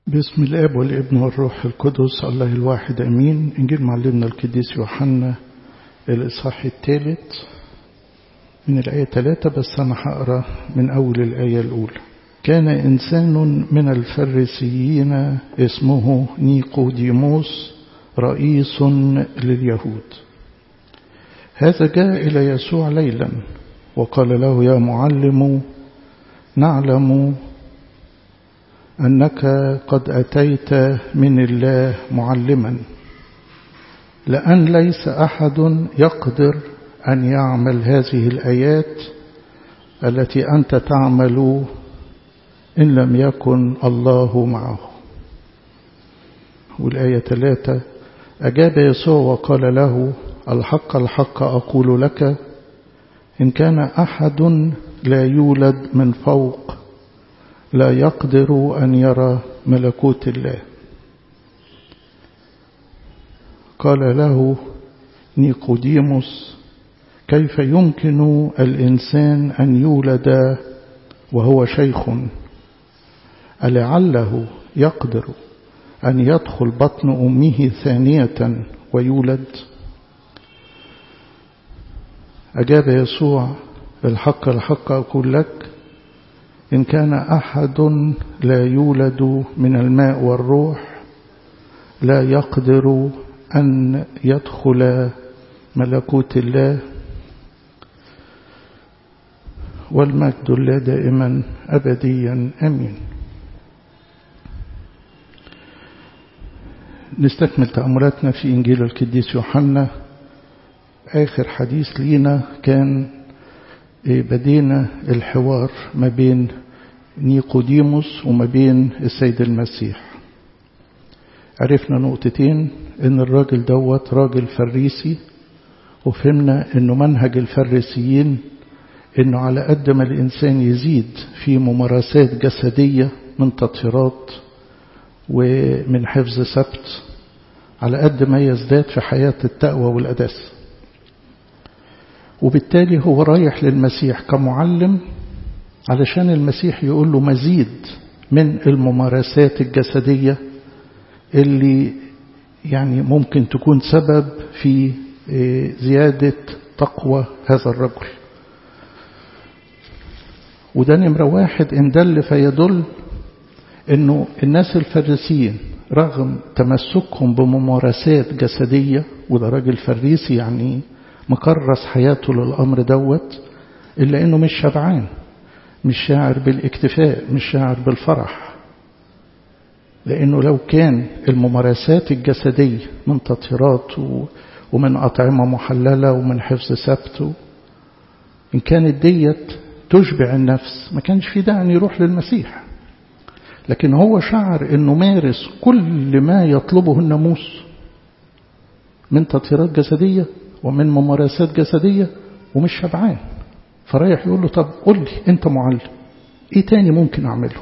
باسم الاب والابن والروح القدس الله الواحد امين انجيل معلمنا القديس يوحنا الاصحاح الثالث من الايه 3 بس انا هقرا من اول الايه الاولى كان انسان من الفريسيين اسمه نيقوديموس رئيس لليهود هذا جاء الى يسوع ليلا وقال له يا معلم نعلم أنك قد أتيت من الله معلما لأن ليس أحد يقدر أن يعمل هذه الآيات التي أنت تعمل إن لم يكن الله معه والآية ثلاثة أجاب يسوع وقال له الحق الحق أقول لك إن كان أحد لا يولد من فوق لا يقدر أن يرى ملكوت الله قال له نيقوديموس كيف يمكن الإنسان أن يولد وهو شيخ ألعله يقدر أن يدخل بطن أمه ثانية ويولد أجاب يسوع الحق الحق أقول لك إن كان أحد لا يولد من الماء والروح لا يقدر أن يدخل ملكوت الله والمجد الله دائما أبديا أمين نستكمل تأملاتنا في إنجيل القديس يوحنا آخر حديث لينا كان بدينا الحوار ما بين نيقوديموس وما بين السيد المسيح عرفنا نقطتين ان الراجل دوت راجل فريسي وفهمنا انه منهج الفريسيين انه على قد ما الانسان يزيد في ممارسات جسدية من تطهيرات ومن حفظ سبت على قد ما يزداد في حياة التقوى والأداس وبالتالي هو رايح للمسيح كمعلم علشان المسيح يقول له مزيد من الممارسات الجسدية اللي يعني ممكن تكون سبب في زيادة تقوى هذا الرجل وده نمرة واحد إن دل فيدل إنه الناس الفريسيين رغم تمسكهم بممارسات جسدية وده راجل فريسي يعني مكرس حياته للأمر دوت إلا إنه مش شبعان مش شاعر بالاكتفاء مش شاعر بالفرح لأنه لو كان الممارسات الجسدية من تطهيرات ومن أطعمة محللة ومن حفظ سبت إن كانت ديت تشبع النفس ما كانش في داعي أن يروح للمسيح لكن هو شعر أنه مارس كل ما يطلبه الناموس من تطهيرات جسدية ومن ممارسات جسدية ومش شبعان فرايح يقول له طب قول لي انت معلم ايه تاني ممكن اعمله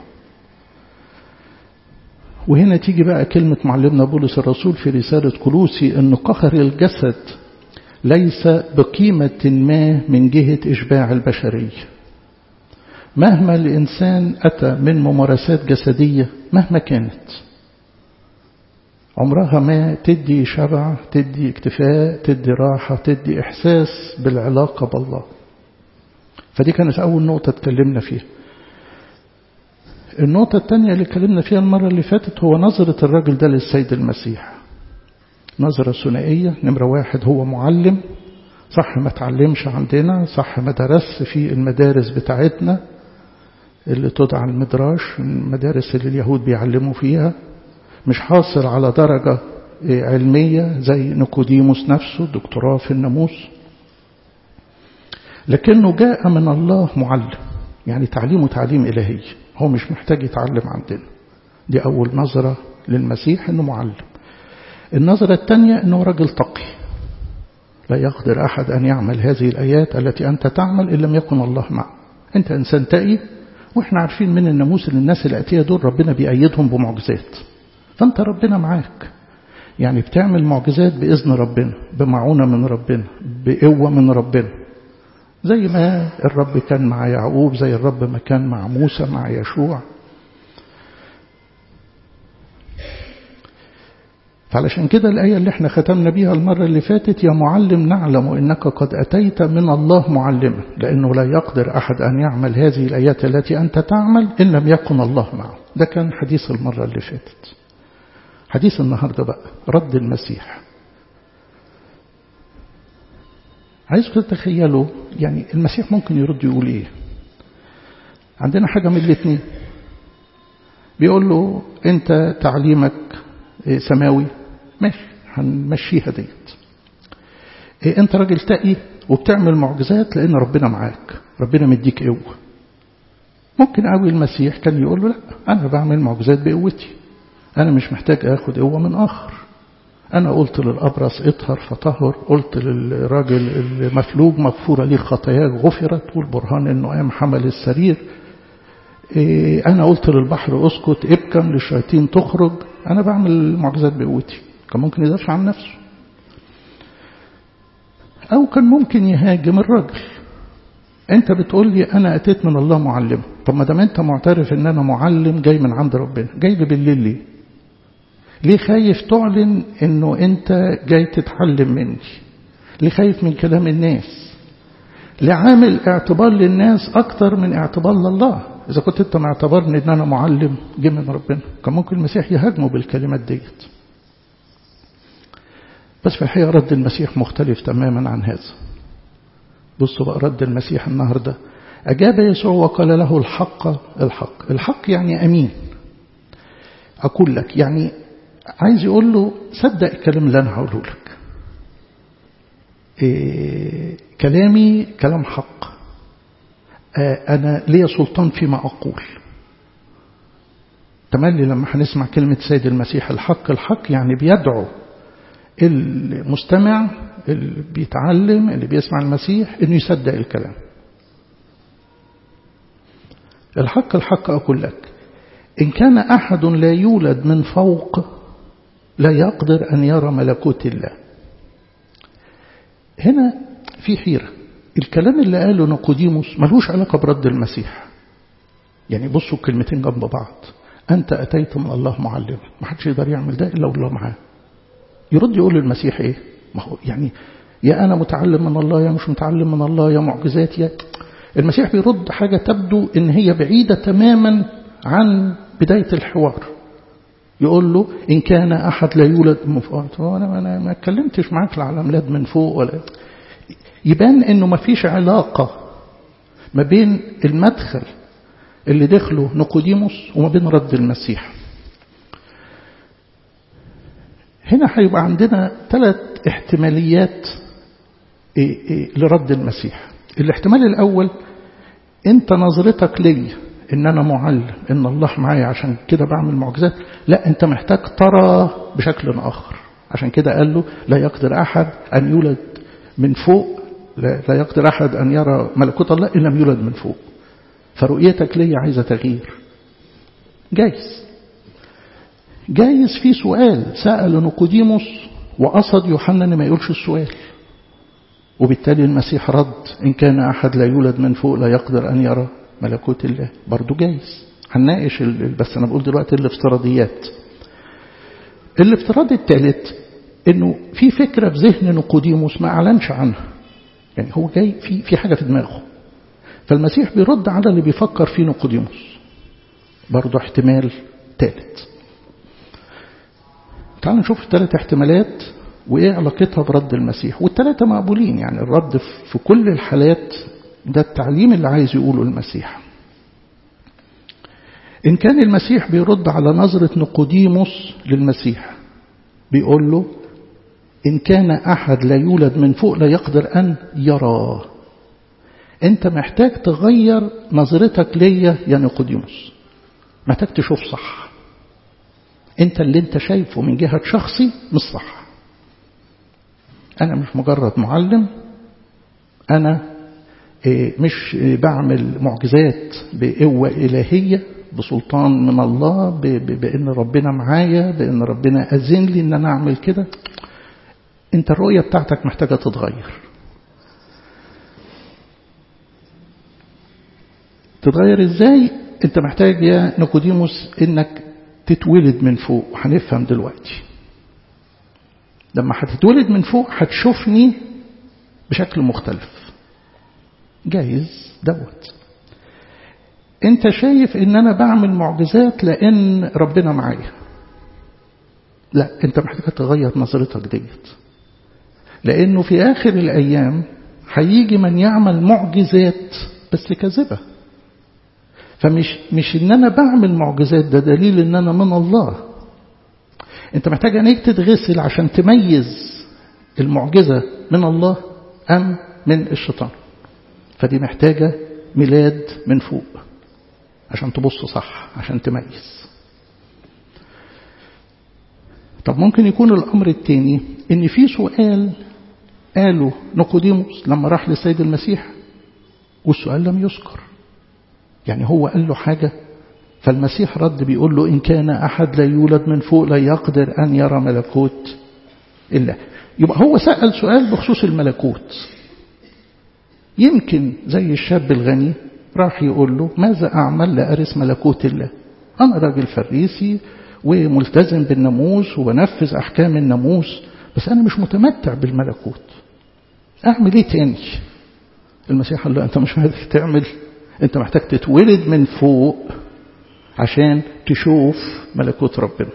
وهنا تيجي بقى كلمة معلمنا بولس الرسول في رسالة كلوسي ان قهر الجسد ليس بقيمة ما من جهة إشباع البشرية مهما الإنسان أتى من ممارسات جسدية مهما كانت عمرها ما تدي شبع تدي اكتفاء تدي راحة تدي إحساس بالعلاقة بالله فدي كانت أول نقطة اتكلمنا فيها النقطة الثانية اللي اتكلمنا فيها المرة اللي فاتت هو نظرة الراجل ده للسيد المسيح نظرة ثنائية نمرة واحد هو معلم صح ما تعلمش عندنا صح ما درس في المدارس بتاعتنا اللي تدعى المدراش المدارس اللي اليهود بيعلموا فيها مش حاصل على درجة علمية زي نيقوديموس نفسه دكتوراه في الناموس لكنه جاء من الله معلم يعني تعليمه تعليم إلهي هو مش محتاج يتعلم عندنا دي أول نظرة للمسيح أنه معلم النظرة الثانية أنه رجل تقي لا يقدر أحد أن يعمل هذه الآيات التي أنت تعمل إن لم يكن الله معه أنت إنسان تقي وإحنا عارفين من الناموس أن الناس الأتية دول ربنا بيأيدهم بمعجزات فأنت ربنا معاك يعني بتعمل معجزات بإذن ربنا بمعونة من ربنا بقوة من ربنا زي ما الرب كان مع يعقوب زي الرب ما كان مع موسى مع يشوع فعلشان كده الآية اللي احنا ختمنا بيها المرة اللي فاتت يا معلم نعلم إنك قد أتيت من الله معلما لأنه لا يقدر أحد أن يعمل هذه الآيات التي أنت تعمل إن لم يكن الله معه ده كان حديث المرة اللي فاتت حديث النهاردة بقى رد المسيح عايزكم تتخيلوا يعني المسيح ممكن يرد يقول ايه عندنا حاجة من الاثنين بيقول له انت تعليمك سماوي ماشي هنمشيها ديت إيه انت راجل تقي وبتعمل معجزات لان ربنا معاك ربنا مديك قوه ممكن قوي المسيح كان يقول له لا انا بعمل معجزات بقوتي انا مش محتاج اخد قوه من اخر انا قلت للابرص اطهر فطهر قلت للراجل المفلوج مغفوره ليه خطاياك غفرت والبرهان انه قام حمل السرير إيه انا قلت للبحر اسكت ابكم للشياطين تخرج انا بعمل معجزات بقوتي كان ممكن يدافع عن نفسه او كان ممكن يهاجم الراجل انت بتقول لي انا اتيت من الله معلم طب ما دام انت معترف ان انا معلم جاي من عند ربنا جاي لي بالليل ليه ليه خايف تعلن انه انت جاي تتعلم مني ليه خايف من كلام الناس ليه عامل اعتبار للناس اكتر من اعتبار لله اذا كنت انت معتبرني ان انا معلم جه من ربنا كان ممكن المسيح يهاجمه بالكلمات ديت بس في الحقيقه رد المسيح مختلف تماما عن هذا بصوا بقى رد المسيح النهارده اجاب يسوع وقال له الحق الحق الحق يعني امين اقول لك يعني عايز يقول له صدق الكلام اللي انا هقوله لك إيه كلامي كلام حق آه انا ليا سلطان فيما اقول تملي لما هنسمع كلمة سيد المسيح الحق الحق يعني بيدعو المستمع اللي بيتعلم اللي بيسمع المسيح انه يصدق الكلام الحق الحق اقول لك ان كان احد لا يولد من فوق لا يقدر أن يرى ملكوت الله هنا في حيرة الكلام اللي قاله نيقوديموس ملوش علاقة برد المسيح يعني بصوا الكلمتين جنب بعض أنت أتيت من الله معلما ما حدش يقدر يعمل ده إلا والله معاه يرد يقول للمسيح إيه ما هو يعني يا أنا متعلم من الله يا مش متعلم من الله يا معجزات يا المسيح بيرد حاجة تبدو إن هي بعيدة تماما عن بداية الحوار يقول له إن كان أحد لا يولد من فوق أنا أنا ما اتكلمتش معاك على ميلاد من فوق ولا يبان إنه ما فيش علاقة ما بين المدخل اللي دخله نيقوديموس وما بين رد المسيح هنا هيبقى عندنا ثلاث احتماليات لرد المسيح الاحتمال الأول أنت نظرتك ليا ان انا معلم ان الله معايا عشان كده بعمل معجزات لا انت محتاج ترى بشكل اخر عشان كده قال له لا يقدر احد ان يولد من فوق لا, لا يقدر احد ان يرى ملكوت الله ان لم يولد من فوق فرؤيتك ليا عايزه تغيير جايز جايز في سؤال سأل نيقوديموس وقصد يوحنا ان ما يقولش السؤال وبالتالي المسيح رد إن كان أحد لا يولد من فوق لا يقدر أن يرى ملكوت الله برضو جايز هنناقش بس أنا بقول دلوقتي الافتراضيات الافتراض الثالث انه في فكرة في ذهن نيقوديموس ما اعلنش عنها يعني هو جاي في في حاجة في دماغه فالمسيح بيرد على اللي بيفكر فيه نيقوديموس برضه احتمال ثالث تعالوا نشوف الثلاث احتمالات وايه علاقتها برد المسيح والثلاثه مقبولين يعني الرد في كل الحالات ده التعليم اللي عايز يقوله المسيح إن كان المسيح بيرد على نظرة نقوديموس للمسيح بيقول له إن كان أحد لا يولد من فوق لا يقدر أن يرى أنت محتاج تغير نظرتك ليا يا نقوديموس محتاج تشوف صح أنت اللي أنت شايفه من جهة شخصي مش صح أنا مش مجرد معلم أنا مش بعمل معجزات بقوة إلهية بسلطان من الله بأن ربنا معايا بأن ربنا أذن لي أن أنا أعمل كده أنت الرؤية بتاعتك محتاجة تتغير تتغير إزاي أنت محتاج يا نيقوديموس أنك تتولد من فوق وهنفهم دلوقتي لما هتتولد من فوق هتشوفني بشكل مختلف جايز دوت انت شايف ان انا بعمل معجزات لان ربنا معايا لا انت محتاج تغير نظرتك ديت لانه في اخر الايام هيجي من يعمل معجزات بس كذبه فمش مش ان انا بعمل معجزات ده دليل ان انا من الله انت محتاج عينيك تتغسل عشان تميز المعجزه من الله ام من الشيطان فدي محتاجه ميلاد من فوق عشان تبص صح عشان تميز طب ممكن يكون الامر الثاني ان في سؤال قاله نيقوديموس لما راح للسيد المسيح والسؤال لم يذكر يعني هو قال له حاجة فالمسيح رد بيقول له إن كان أحد لا يولد من فوق لا يقدر أن يرى ملكوت إلا يبقى هو سأل سؤال بخصوص الملكوت يمكن زي الشاب الغني راح يقول له ماذا أعمل لأرث ملكوت الله أنا راجل فريسي وملتزم بالناموس وبنفذ أحكام الناموس بس أنا مش متمتع بالملكوت أعمل إيه تاني المسيح قال له أنت مش محتاج تعمل أنت محتاج تتولد من فوق عشان تشوف ملكوت ربنا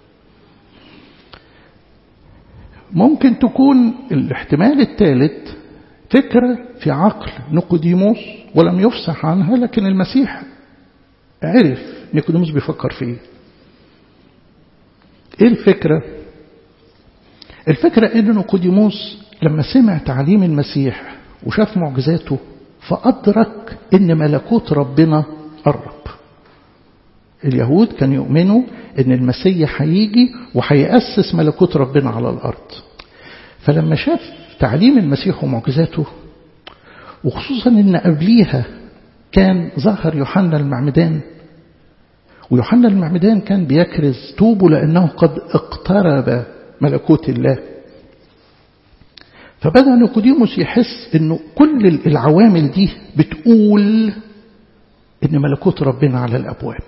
ممكن تكون الاحتمال الثالث فكرة في عقل نيقوديموس ولم يفصح عنها لكن المسيح عرف نيقوديموس بيفكر في ايه ايه الفكرة الفكرة ان نيقوديموس لما سمع تعليم المسيح وشاف معجزاته فأدرك ان ملكوت ربنا قرب اليهود كانوا يؤمنوا ان المسيح هيجي وهيأسس ملكوت ربنا على الأرض فلما شاف تعليم المسيح ومعجزاته وخصوصا ان قبليها كان ظهر يوحنا المعمدان ويوحنا المعمدان كان بيكرز توبوا لأنه قد اقترب ملكوت الله فبدأ نيقوديموس يحس انه كل العوامل دي بتقول ان ملكوت ربنا على الابواب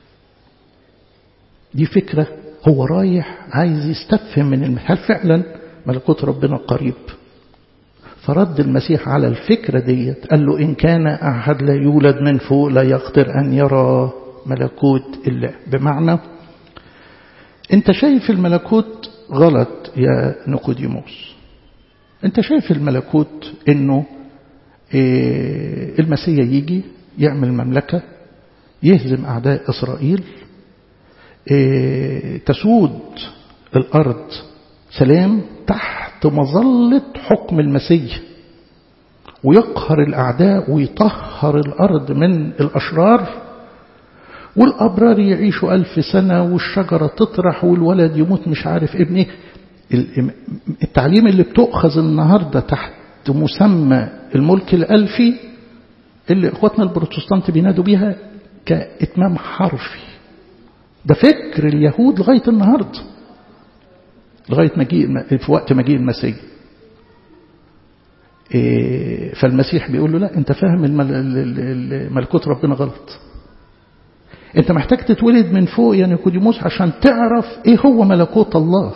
دي فكرة هو رايح عايز يستفهم من المسيح هل فعلا ملكوت ربنا قريب فرد المسيح على الفكرة ديت قال له إن كان أحد لا يولد من فوق لا يقدر أن يرى ملكوت الله بمعنى أنت شايف الملكوت غلط يا نيقوديموس أنت شايف الملكوت إنه إيه المسيح يجي يعمل مملكة يهزم أعداء إسرائيل إيه تسود الأرض سلام تحت مظلة حكم المسيح ويقهر الأعداء ويطهر الأرض من الأشرار والأبرار يعيشوا ألف سنة والشجرة تطرح والولد يموت مش عارف ابنه التعليم اللي بتؤخذ النهاردة تحت مسمى الملك الألفي اللي إخواتنا البروتستانت بينادوا بيها كإتمام حرفي ده فكر اليهود لغاية النهارده لغاية مجيء في وقت مجيء المسيح إيه فالمسيح بيقول له لا انت فاهم ملكوت ربنا غلط انت محتاج تتولد من فوق يا نيقوديموس عشان تعرف ايه هو ملكوت الله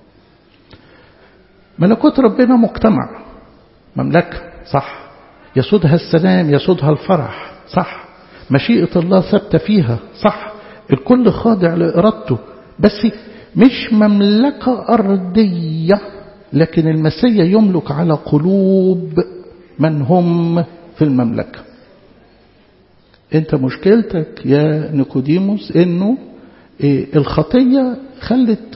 ملكوت ربنا مجتمع مملكة صح يسودها السلام يسودها الفرح صح مشيئة الله ثابتة فيها صح الكل خاضع لإرادته بس مش مملكة أرضية لكن المسيح يملك على قلوب من هم في المملكة انت مشكلتك يا نيقوديموس انه إيه الخطية خلت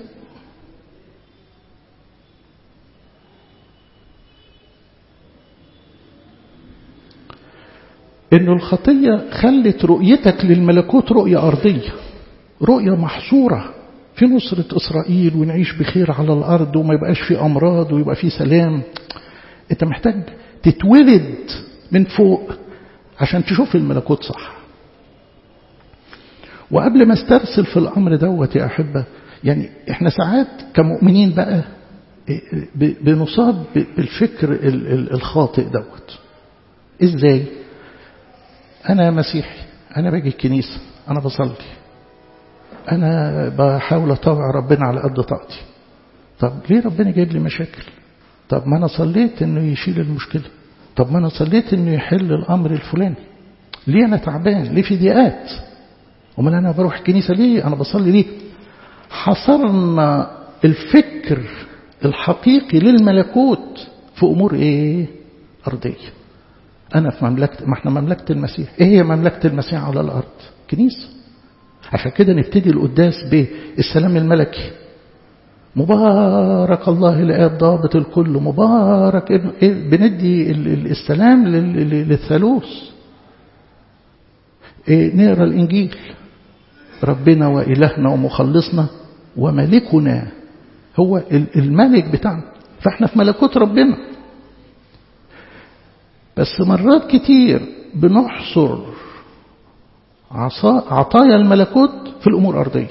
انه الخطية خلت رؤيتك للملكوت رؤية أرضية رؤية محصورة في نصرة إسرائيل ونعيش بخير على الأرض وما يبقاش في أمراض ويبقى في سلام أنت محتاج تتولد من فوق عشان تشوف الملكوت صح وقبل ما استرسل في الأمر دوت يا أحبة يعني إحنا ساعات كمؤمنين بقى بنصاب بالفكر الخاطئ دوت إزاي أنا مسيحي أنا باجي الكنيسة أنا بصلي أنا بحاول أطوع ربنا على قد طاقتي طب ليه ربنا جايب لي مشاكل طب ما أنا صليت إنه يشيل المشكلة طب ما أنا صليت إنه يحل الأمر الفلاني ليه أنا تعبان ليه في ضيقات ومن أنا بروح الكنيسة ليه أنا بصلي ليه حصرنا الفكر الحقيقي للملكوت في أمور إيه أرضية أنا في مملكة ما احنا مملكة المسيح إيه هي مملكة المسيح على الأرض كنيسة عشان كده نبتدي القداس بالسلام الملكي مبارك الله الآب ضابط الكل مبارك إيه بندي السلام للثالوث إيه نقرا الإنجيل ربنا وإلهنا ومخلصنا وملكنا هو الملك بتاعنا فاحنا في ملكوت ربنا بس مرات كتير بنحصر عطايا الملكوت في الأمور الأرضية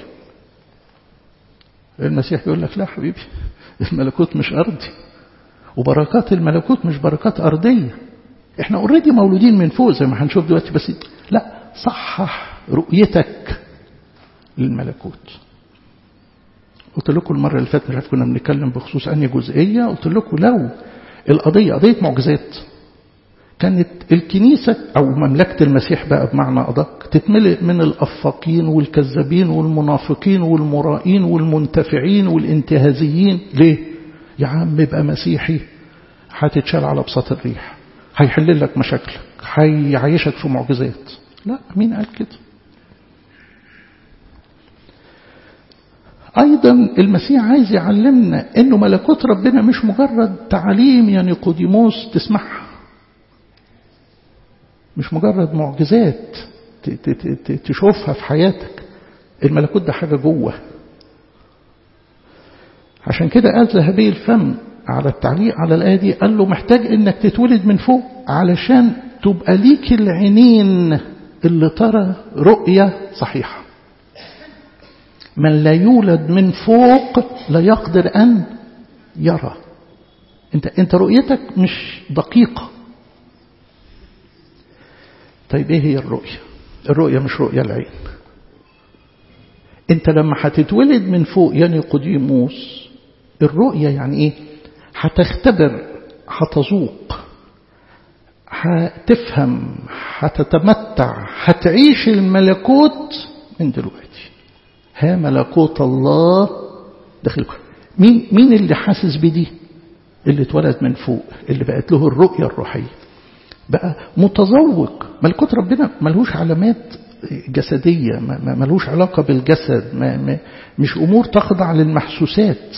المسيح يقول لك لا حبيبي الملكوت مش أرضي وبركات الملكوت مش بركات أرضية احنا اوريدي مولودين من فوق زي ما هنشوف دلوقتي بس لا صحح رؤيتك للملكوت قلت لكم المرة اللي فاتت مش عارف كنا بنتكلم بخصوص أنهي جزئية قلت لكم لو القضية قضية معجزات كانت الكنيسة أو مملكة المسيح بقى بمعنى أدق تتملئ من الأفاقين والكذابين والمنافقين والمرائين والمنتفعين والانتهازيين ليه؟ يا عم ابقى مسيحي هتتشال على بساط الريح هيحل لك مشاكلك هيعيشك في معجزات لا مين قال كده أيضا المسيح عايز يعلمنا أنه ملكوت ربنا مش مجرد تعاليم يا نيقوديموس تسمعها مش مجرد معجزات تشوفها في حياتك الملكوت ده حاجة جوه عشان كده قال ذهبي الفم على التعليق على الآية دي قال له محتاج انك تتولد من فوق علشان تبقى ليك العينين اللي ترى رؤية صحيحة من لا يولد من فوق لا يقدر أن يرى انت, انت رؤيتك مش دقيقة طيب ايه هي الرؤية الرؤية مش رؤية العين انت لما هتتولد من فوق يعني قديموس الرؤية يعني ايه هتختبر هتذوق هتفهم هتتمتع هتعيش الملكوت من دلوقتي ها ملكوت الله داخلكم مين مين اللي حاسس بدي اللي اتولد من فوق اللي بقت له الرؤية الروحية بقى متذوق ملكوت ربنا ملهوش علامات جسدية ملهوش علاقة بالجسد ما ما مش أمور تخضع للمحسوسات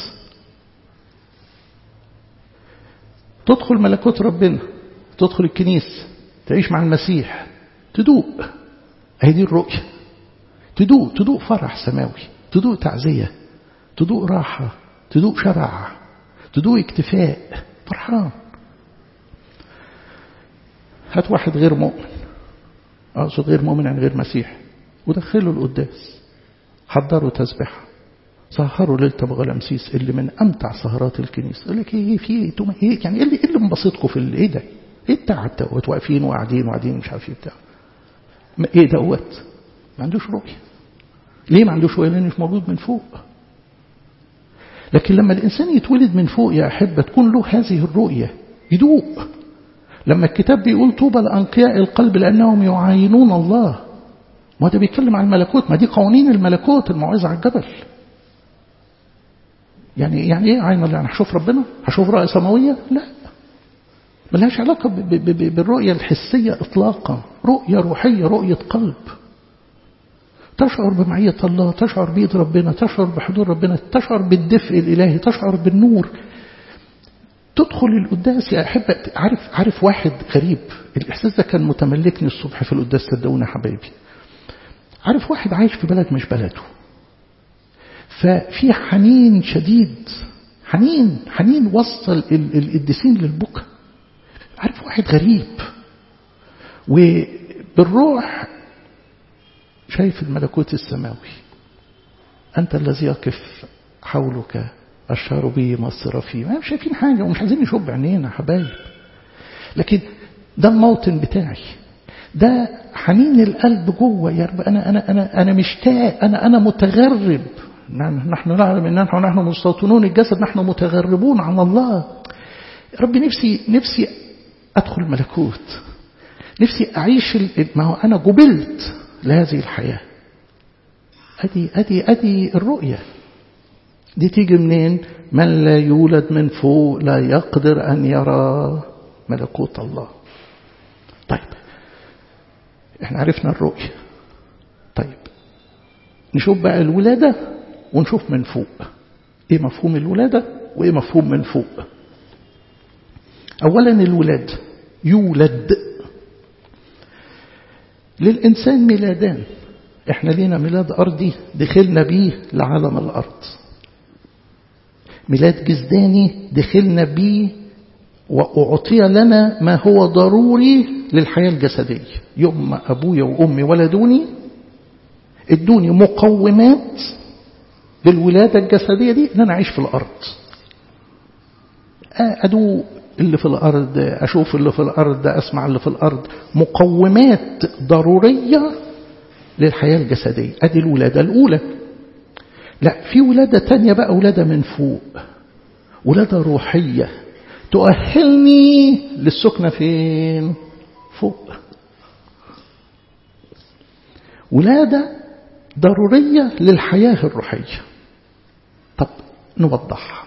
تدخل ملكوت ربنا تدخل الكنيسة تعيش مع المسيح تدوق هي دي الرؤية تدوق تدوق فرح سماوي تدوق تعزية تدوق راحة تدوق شبع تدوق اكتفاء فرحان هات واحد غير مؤمن أقصد غير مؤمن يعني غير مسيح ودخله القداس حضروا تسبحة سهروا ليلة أبو غلامسيس اللي من أمتع سهرات الكنيسة يقول لك إيه في إيه يعني إيه اللي, إيه اللي منبسطكم في إيه ده؟ إيه التعب دوت واقفين وقاعدين وقاعدين مش عارف إيه بتاع إيه دوت؟ ما عندوش رؤية ليه ما عندوش رؤية؟ لأنه مش موجود من فوق لكن لما الإنسان يتولد من فوق يا أحبة تكون له هذه الرؤية يدوق لما الكتاب بيقول طوبى لأنقياء القلب لأنهم يعاينون الله ما ده بيتكلم عن الملكوت ما دي قوانين الملكوت الموعظة على الجبل يعني يعني ايه عين الله يعني هشوف ربنا هشوف رؤية سماوية لا ملهاش علاقة بالرؤية الحسية إطلاقا رؤية روحية رؤية قلب تشعر بمعية الله تشعر بإيد ربنا تشعر بحضور ربنا تشعر بالدفء الإلهي تشعر بالنور تدخل القداس يا أحبة عارف عارف واحد غريب الإحساس ده كان متملكني الصبح في القداس صدقوني يا حبايبي عارف واحد عايش في بلد مش بلده ففي حنين شديد حنين حنين وصل القديسين للبكاء عارف واحد غريب وبالروح شايف الملكوت السماوي أنت الذي يقف حولك أشار به مصر فيه ما مش شايفين حاجة ومش عايزين نشوف بعينينا حبايب لكن ده الموطن بتاعي ده حنين القلب جوه يا رب أنا أنا أنا أنا مشتاق أنا أنا متغرب نحن نعلم ان نحن نحن مستوطنون الجسد نحن متغربون عن الله ربي نفسي نفسي ادخل ملكوت نفسي اعيش ما هو انا جبلت لهذه الحياه ادي ادي ادي الرؤيه دي تيجي منين من لا يولد من فوق لا يقدر ان يرى ملكوت الله طيب احنا عرفنا الرؤيه طيب نشوف بقى الولاده ونشوف من فوق ايه مفهوم الولاده وايه مفهوم من فوق اولا الولاد يولد للانسان ميلادان احنا لينا ميلاد ارضي دخلنا بيه لعالم الارض ميلاد جسداني دخلنا بيه واعطي لنا ما هو ضروري للحياه الجسديه يوم ما ابويا وامي ولدوني ادوني مقومات للولاده الجسديه دي ان انا اعيش في الارض ادوق اللي في الارض اشوف اللي في الارض اسمع اللي في الارض مقومات ضروريه للحياه الجسديه ادي الولاده الاولى لا في ولاده تانية بقى ولاده من فوق ولاده روحيه تؤهلني للسكنه فين فوق ولاده ضروريه للحياه الروحيه طب نوضحها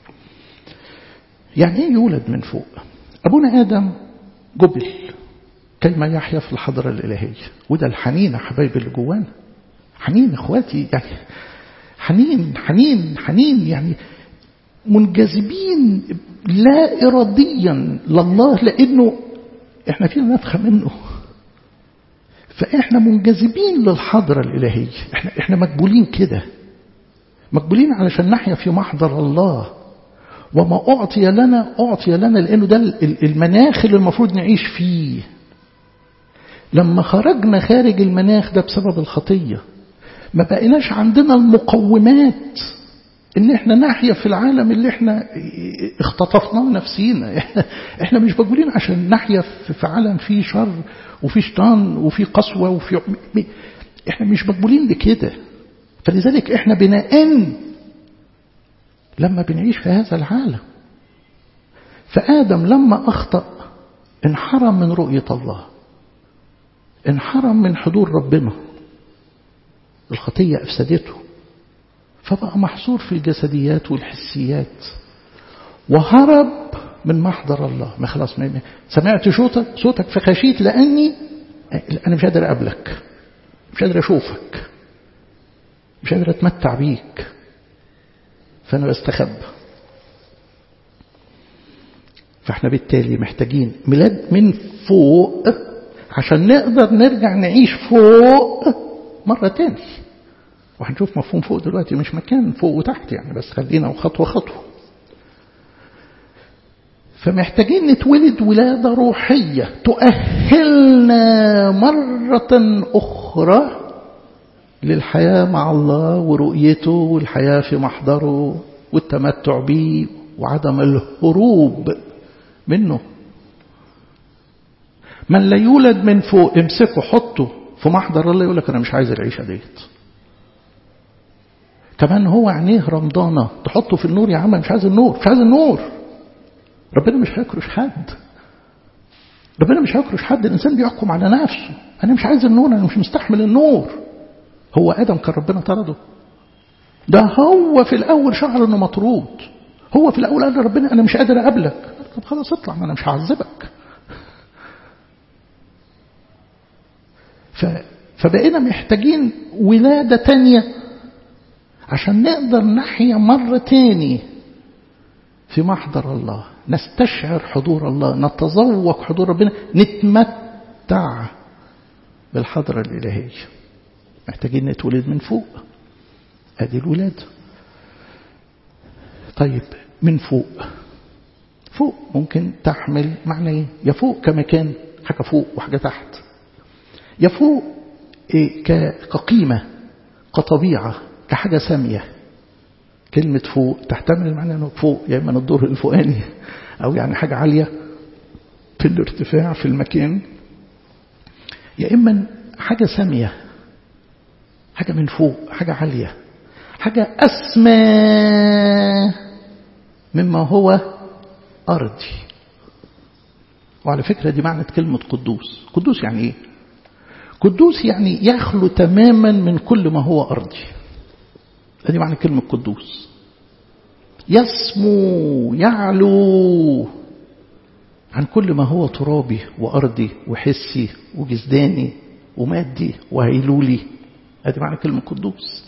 يعني ايه يولد من فوق ابونا ادم جبل كيما يحيا في الحضرة الإلهية وده الحنين يا حبايبي اللي جوانا حنين اخواتي يعني حنين حنين حنين يعني منجذبين لا إراديا لله لأنه احنا فينا نفخة منه فاحنا منجذبين للحضرة الإلهية احنا, احنا مقبولين كده مقبولين علشان نحيا في محضر الله وما أعطي لنا أعطي لنا لأنه ده المناخ اللي المفروض نعيش فيه لما خرجنا خارج المناخ ده بسبب الخطية ما بقيناش عندنا المقومات ان احنا نحيا في العالم اللي احنا اختطفناه نفسينا احنا مش مقبولين عشان نحيا في عالم فيه شر وفيه شيطان وفيه قسوة وفيه احنا مش مقبولين لكده فلذلك احنا بنائن لما بنعيش في هذا العالم فآدم لما أخطأ انحرم من رؤية الله انحرم من حضور ربنا الخطية أفسدته فبقى محصور في الجسديات والحسيات وهرب من محضر الله ما خلاص ما سمعت صوتك صوتك فخشيت لأني أنا مش قادر أقابلك مش قادر أشوفك مش قادر أتمتع بيك فأنا بستخبى فاحنا بالتالي محتاجين ميلاد من فوق عشان نقدر نرجع نعيش فوق مرة تاني وهنشوف مفهوم فوق دلوقتي مش مكان فوق وتحت يعني بس خلينا خطوة خطوة فمحتاجين نتولد ولادة روحية تؤهلنا مرة أخرى للحياة مع الله ورؤيته والحياة في محضره والتمتع به وعدم الهروب منه من لا يولد من فوق امسكه حطه في محضر الله يقول لك انا مش عايز العيشه ديت كمان هو عينيه رمضانه تحطه في النور يا عم مش عايز النور مش عايز النور ربنا مش هيكرش حد ربنا مش هيكرش حد الانسان بيحكم على نفسه انا مش عايز النور انا مش مستحمل النور هو ادم كان ربنا طرده ده هو في الاول شعر انه مطرود هو في الاول قال لربنا انا مش قادر اقابلك طب خلاص اطلع ما انا مش هعذبك فبقينا محتاجين ولادة تانية عشان نقدر نحيا مرة تاني في محضر الله نستشعر حضور الله نتذوق حضور ربنا نتمتع بالحضرة الإلهية محتاجين نتولد من فوق ادي الولاد طيب من فوق فوق ممكن تحمل معنى ايه يا فوق كمكان حاجة فوق وحاجة تحت يا فوق إيه كقيمة كطبيعة كحاجة سامية كلمة فوق تحتمل المعنى انه فوق يا اما الدور الفوقاني او يعني حاجة عالية في الارتفاع في المكان يا اما حاجة سامية حاجة من فوق حاجة عالية حاجة أسمى مما هو أرضي وعلى فكرة دي معنى كلمة قدوس قدوس يعني إيه قدوس يعني يخلو تماما من كل ما هو أرضي دي معنى كلمة قدوس يسمو يعلو عن كل ما هو ترابي وأرضي وحسي وجسداني ومادي وهيلولي هذه معنى كلمة قدوس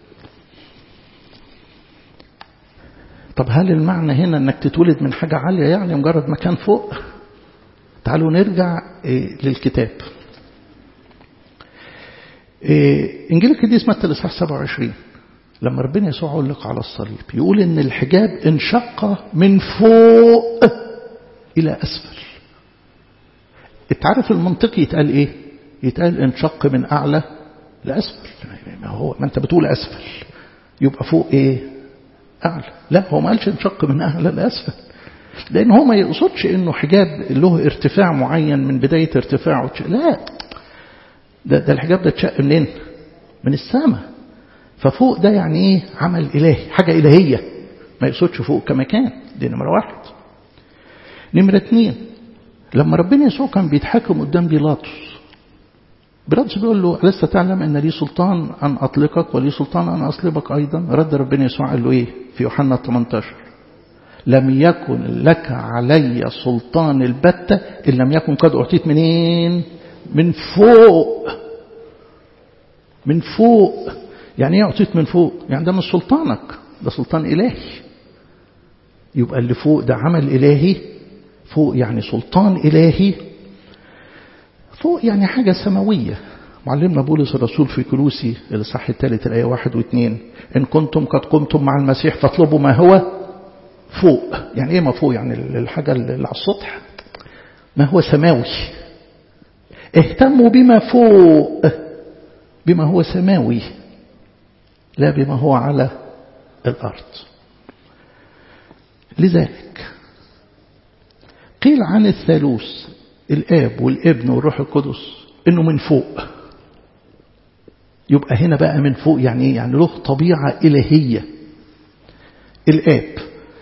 طب هل المعنى هنا انك تتولد من حاجة عالية يعني مجرد مكان فوق تعالوا نرجع للكتاب انجيل القديس متى الاصحاح 27 لما ربنا يسوع علق على الصليب يقول ان الحجاب انشق من فوق الى اسفل التعرف المنطقي يتقال ايه يتقال انشق من اعلى لاسفل ما هو ما انت بتقول اسفل يبقى فوق ايه اعلى لا هو ما قالش انشق من اعلى لاسفل لان هو ما يقصدش انه حجاب له ارتفاع معين من بدايه ارتفاعه لا ده, ده الحجاب ده اتشق منين من السماء ففوق ده يعني ايه عمل الهي حاجه الهيه ما يقصدش فوق كمكان دي نمره واحد نمره اثنين لما ربنا يسوع كان بيتحاكم قدام بيلاطس بيلاطس بيقول له لست تعلم ان لي سلطان ان اطلقك ولي سلطان ان اصلبك ايضا رد ربنا يسوع قال له ايه في يوحنا 18 لم يكن لك علي سلطان البتة إن لم يكن قد أعطيت منين من فوق من فوق يعني ايه أعطيت من فوق يعني ده مش سلطانك ده سلطان إلهي يبقى اللي فوق ده عمل إلهي فوق يعني سلطان إلهي فوق يعني حاجة سماوية معلمنا بولس الرسول في كلوسي الإصحاح الثالث الآية واحد واثنين إن كنتم قد قمتم مع المسيح فاطلبوا ما هو فوق يعني ايه ما فوق يعني الحاجة اللي على السطح ما هو سماوي اهتموا بما فوق بما هو سماوي لا بما هو على الأرض لذلك قيل عن الثالوث الآب والابن والروح القدس إنه من فوق يبقى هنا بقى من فوق يعني ايه يعني له طبيعة إلهية الآب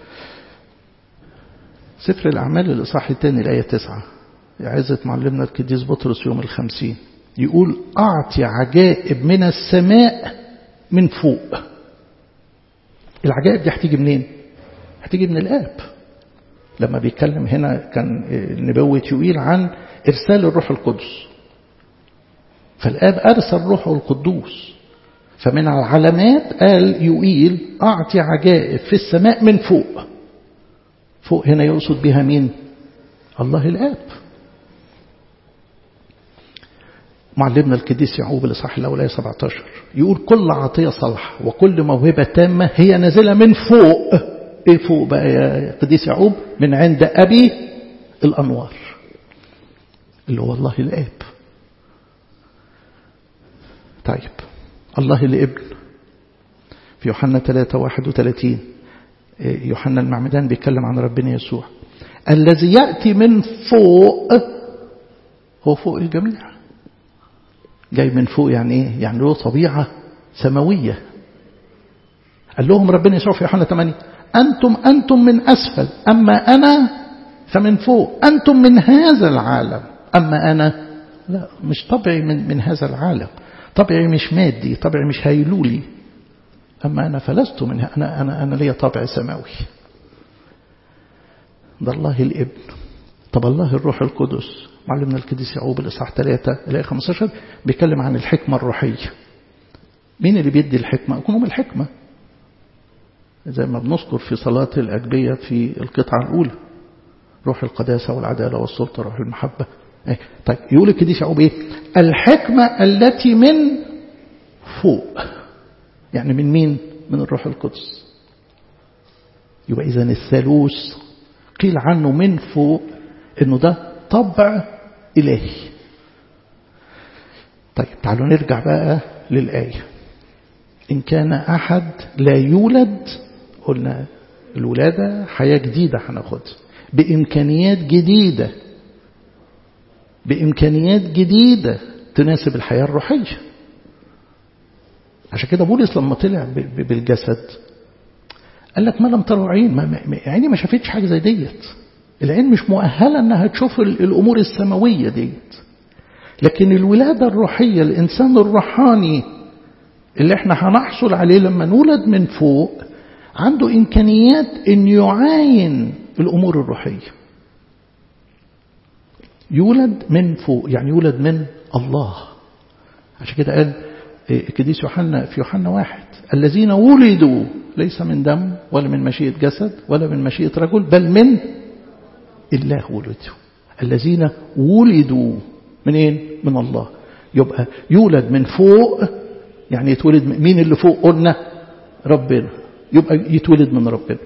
سفر الأعمال الإصحاح الثاني الآية تسعة عزة معلمنا القديس بطرس يوم الخمسين يقول أعطي عجائب من السماء من فوق العجائب دي هتيجي منين هتيجي من الآب لما بيتكلم هنا كان نبوة يوئيل عن إرسال الروح القدس فالآب أرسل روحه القدوس فمن العلامات قال يوئيل أعطي عجائب في السماء من فوق فوق هنا يقصد بها مين الله الآب معلمنا القديس يعقوب الإصحاح الأول آية 17 يقول كل عطية صالحة وكل موهبة تامة هي نازلة من فوق إيه فوق بقى يا قديس يعقوب من عند أبي الأنوار اللي هو الله الآب طيب الله الابن في يوحنا 3 31 يوحنا المعمدان بيتكلم عن ربنا يسوع الذي يأتي من فوق هو فوق الجميع جاي من فوق يعني ايه يعني له طبيعة سماوية قال لهم ربنا يسوع في يوحنا 8 أنتم أنتم من أسفل أما أنا فمن فوق أنتم من هذا العالم أما أنا لا مش طبعي من, من هذا العالم طبعي مش مادي طبعي مش هيلولي أما أنا فلست منها أنا أنا أنا لي طبع سماوي ده الله الابن طب الله الروح القدس معلمنا القديس يعقوب الإصحاح 3 الآية 15 بيتكلم عن الحكمة الروحية مين اللي بيدي الحكمة؟ أكونهم الحكمة زي ما بنذكر في صلاة الأجبية في القطعة الأولى روح القداسة والعدالة والسلطة روح المحبة إيه؟ طيب يقول القديس يعقوب إيه الحكمة التي من فوق يعني من مين من الروح القدس يبقى إذا الثالوث قيل عنه من فوق إنه ده طبع إلهي طيب تعالوا نرجع بقى للآية إن كان أحد لا يولد قلنا الولادة حياة جديدة هناخدها بإمكانيات جديدة بإمكانيات جديدة تناسب الحياة الروحية عشان كده بولس لما طلع بالجسد قال لك ما لم تروا عين ما عيني ما شافتش حاجة زي ديت العين مش مؤهلة انها تشوف الامور السماوية ديت لكن الولادة الروحية الانسان الروحاني اللي احنا هنحصل عليه لما نولد من فوق عنده امكانيات ان يعاين الامور الروحية يولد من فوق يعني يولد من الله عشان كده قال كديس يوحنا في يوحنا واحد الذين ولدوا ليس من دم ولا من مشيئة جسد ولا من مشيئة رجل بل من الله ولدوا الذين ولدوا منين من الله يبقى يولد من فوق يعني يتولد مين اللي فوق قلنا ربنا يبقى يتولد من ربنا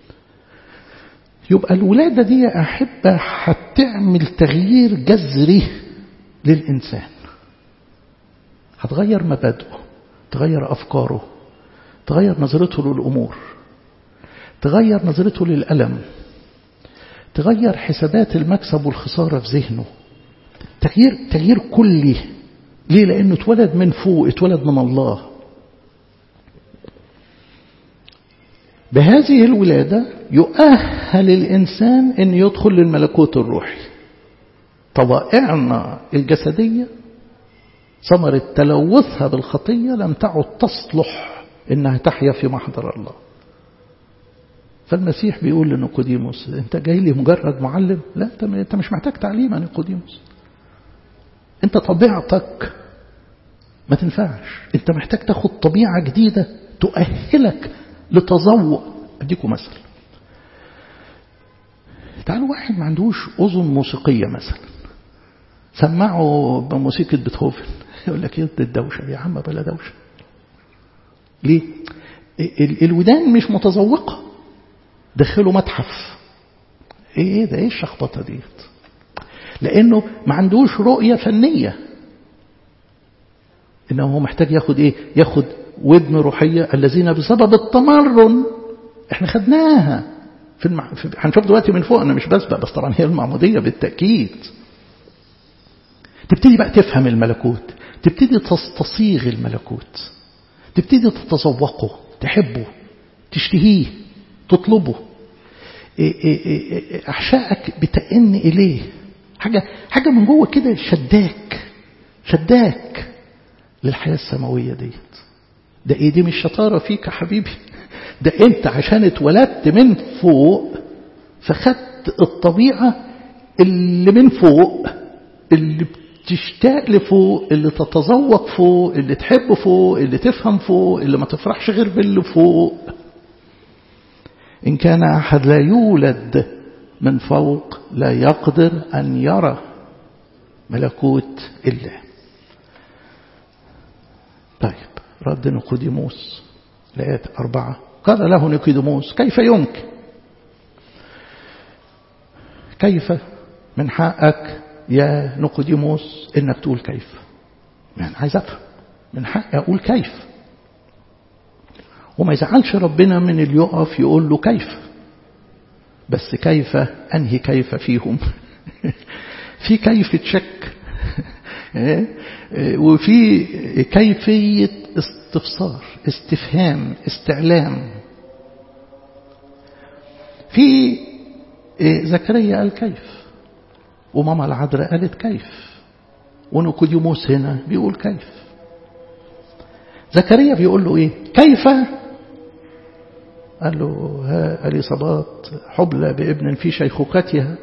يبقى الولادة دي يا أحبة هتعمل تغيير جذري للإنسان هتغير مبادئه تغير أفكاره تغير نظرته للأمور تغير نظرته للألم تغير حسابات المكسب والخسارة في ذهنه تغيير تغيير كلي ليه لأنه اتولد من فوق اتولد من الله بهذه الولادة يؤهل الإنسان أن يدخل للملكوت الروحي طبائعنا الجسدية ثمرة تلوثها بالخطية لم تعد تصلح إنها تحيا في محضر الله فالمسيح بيقول لنيقوديموس أنت جاي لي مجرد معلم لا أنت مش محتاج تعليم يا نيقوديموس أنت طبيعتك ما تنفعش أنت محتاج تاخد طبيعة جديدة تؤهلك لتذوق أديكم مثل تعالوا واحد ما عندوش أذن موسيقية مثلا سمعوا بموسيقى بيتهوفن يقول لك ايه الدوشة يا عم بلا دوشة ليه الودان مش متذوقة دخلوا متحف ايه ده ايه الشخبطة ديت لانه ما عندوش رؤية فنية انه هو محتاج ياخد ايه ياخد ودن روحية الذين بسبب التمرن احنا خدناها في المع... في... هنشوف دلوقتي من فوق انا مش بسبق بس طبعا هي المعمودية بالتأكيد تبتدي بقى تفهم الملكوت تبتدي تستصيغ الملكوت تبتدي تتذوقه تحبه تشتهيه تطلبه أحشائك بتأن إليه حاجة حاجة من جوه كده شداك شداك للحياة السماوية ديت ده ايه دي مش شطارة فيك يا حبيبي ده انت عشان اتولدت من فوق فخدت الطبيعة اللي من فوق اللي تشتاق لفوق اللي تتذوق فوق اللي تحب فوق اللي تفهم فوق اللي ما تفرحش غير باللي فوق إن كان أحد لا يولد من فوق لا يقدر أن يرى ملكوت الله طيب رد نيقوديموس لآيات أربعة قال له نيقوديموس كيف يمكن كيف من حقك يا نيقوديموس انك تقول كيف يعني عايز افهم من حقي اقول كيف وما يزعلش ربنا من اللي يقف يقول له كيف بس كيف انهي كيف فيهم في كيف تشك وفي كيفية استفسار استفهام استعلام في زكريا قال كيف وماما العذراء قالت كيف ونيقوديموس هنا بيقول كيف زكريا بيقول له ايه كيف قال له ها اليصابات حبلى بابن في شيخوختها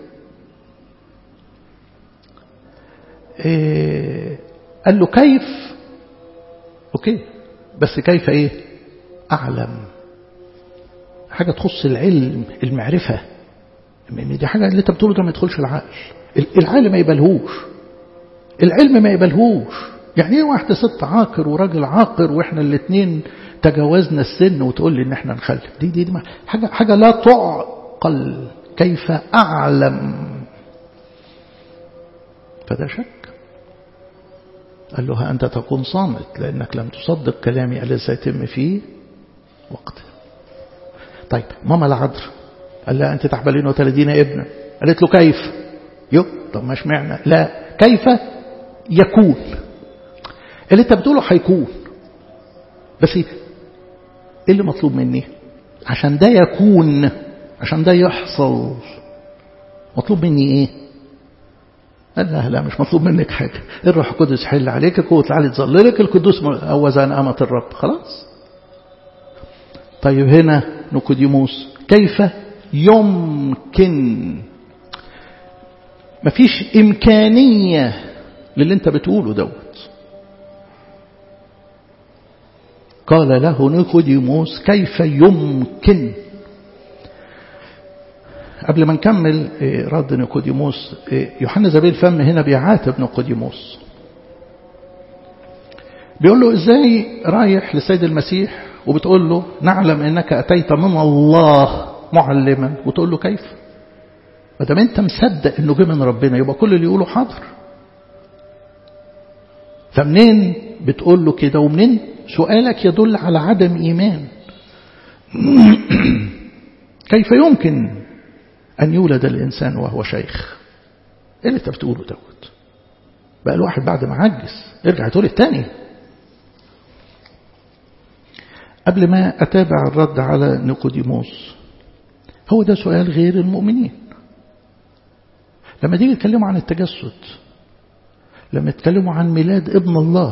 إيه قال له كيف اوكي بس كيف ايه اعلم حاجه تخص العلم المعرفه دي حاجه اللي انت بتقوله ده ما يدخلش العقل العقل ما يقبلهوش العلم ما يقبلهوش يعني ايه واحده ست عاقر وراجل عاقر واحنا الاثنين تجاوزنا السن وتقول لي ان احنا نخلف دي دي, دي حاجه حاجه لا تعقل كيف اعلم فده شك قال له ها أنت تكون صامت لأنك لم تصدق كلامي الذي سيتم فيه وقته طيب ماما العذر قال لها أنت تحبلين وتلدين ابنا قالت له كيف يو طب ما اشمعنى لا كيف يكون اللي انت بتقوله هيكون بس ايه اللي مطلوب مني عشان ده يكون عشان ده يحصل مطلوب مني ايه قال لا لا مش مطلوب منك حاجة الروح القدس حل عليك قوة العلي تظللك القدوس أوزان أمة الرب خلاص طيب هنا نيقوديموس كيف يمكن مفيش إمكانية للي انت بتقوله دوت قال له نيقوديموس كيف يمكن قبل ما نكمل رد نيقوديموس يوحنا زبيل فم هنا بيعاتب نيقوديموس بيقول له ازاي رايح لسيد المسيح وبتقول له نعلم انك اتيت من الله معلما وتقول له كيف ما دام انت مصدق انه جه من ربنا يبقى كل اللي يقوله حاضر فمنين بتقول له كده ومنين سؤالك يدل على عدم ايمان كيف يمكن أن يولد الإنسان وهو شيخ إيه اللي أنت بتقوله دوت بقى الواحد بعد ما عجز يرجع تقول التاني قبل ما أتابع الرد على نيقوديموس هو ده سؤال غير المؤمنين لما تيجي يتكلموا عن التجسد لما يتكلموا عن ميلاد ابن الله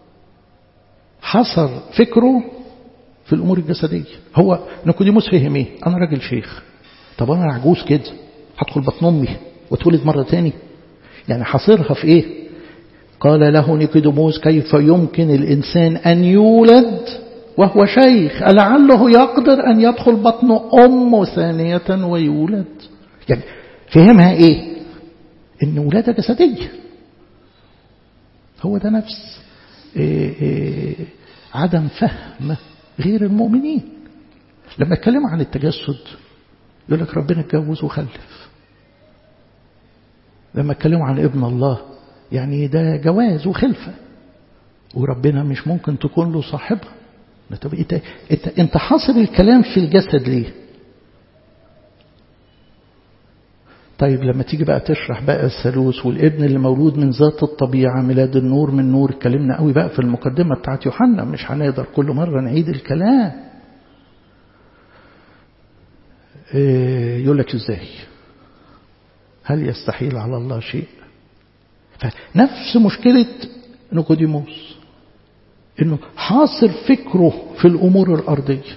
حصر فكره في الأمور الجسدية هو نيقوديموس فهم ايه أنا راجل شيخ طب أنا عجوز كده هدخل بطن أمي واتولد مرة تاني يعني حاصرها في إيه قال له نيقوديموس كيف يمكن الإنسان أن يولد وهو شيخ لعله يقدر أن يدخل بطن أمه ثانية ويولد يعني فهمها إيه إن ولادة جسدية هو ده نفس إيه إيه عدم فهم غير المؤمنين لما اتكلموا عن التجسد يقول لك ربنا اتجوز وخلف لما اتكلموا عن ابن الله يعني ده جواز وخلفة وربنا مش ممكن تكون له صاحبها طب انت, انت, انت حاصر الكلام في الجسد ليه طيب لما تيجي بقى تشرح بقى الثالوث والابن اللي مولود من ذات الطبيعة ميلاد النور من نور اتكلمنا قوي بقى في المقدمة بتاعت يوحنا مش هنقدر كل مرة نعيد الكلام يقول لك ازاي هل يستحيل على الله شيء فنفس مشكلة نيقوديموس انه حاصر فكره في الامور الارضية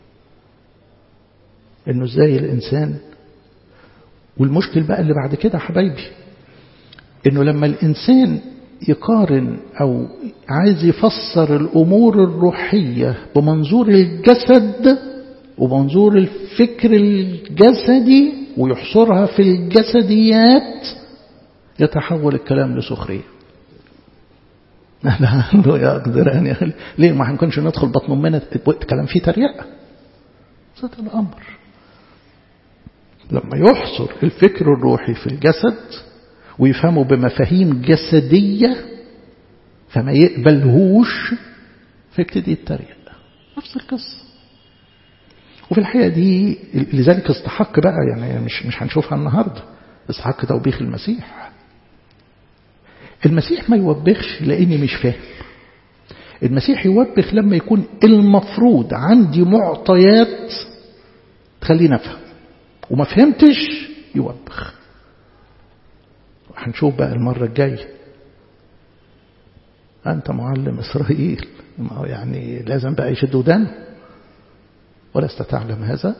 انه ازاي الانسان والمشكل بقى اللي بعد كده حبايبي انه لما الانسان يقارن او عايز يفسر الامور الروحية بمنظور الجسد ومنظور الفكر الجسدي ويحصرها في الجسديات يتحول الكلام لسخرية لا يقدر أن يخلي ليه ما هنكونش ندخل بطن أمنا كلام فيه تريقة ذات الأمر لما يحصر الفكر الروحي في الجسد ويفهمه بمفاهيم جسدية فما يقبلهوش فيبتدي يتريق نفس القصة وفي الحقيقة دي لذلك استحق بقى يعني مش مش هنشوفها النهاردة استحق توبيخ المسيح المسيح ما يوبخش لأني مش فاهم المسيح يوبخ لما يكون المفروض عندي معطيات تخليني أفهم وما فهمتش يوبخ هنشوف بقى المرة الجاية أنت معلم إسرائيل يعني لازم بقى يشد ودان ولست تعلم هذا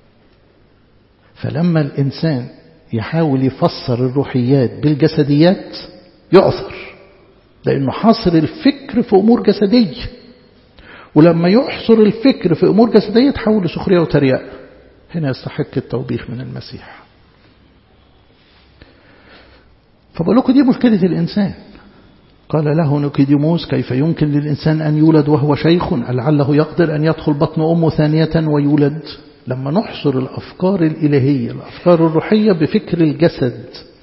فلما الإنسان يحاول يفسر الروحيات بالجسديات يعثر لأنه حاصر الفكر في أمور جسدية ولما يحصر الفكر في أمور جسدية تحول لسخرية وترياء هنا يستحق التوبيخ من المسيح فبقول لكم دي مشكلة الإنسان قال له نيقوديموس كيف يمكن للإنسان أن يولد وهو شيخ لعله يقدر أن يدخل بطن أمه ثانية ويولد لما نحصر الأفكار الإلهية الأفكار الروحية بفكر الجسد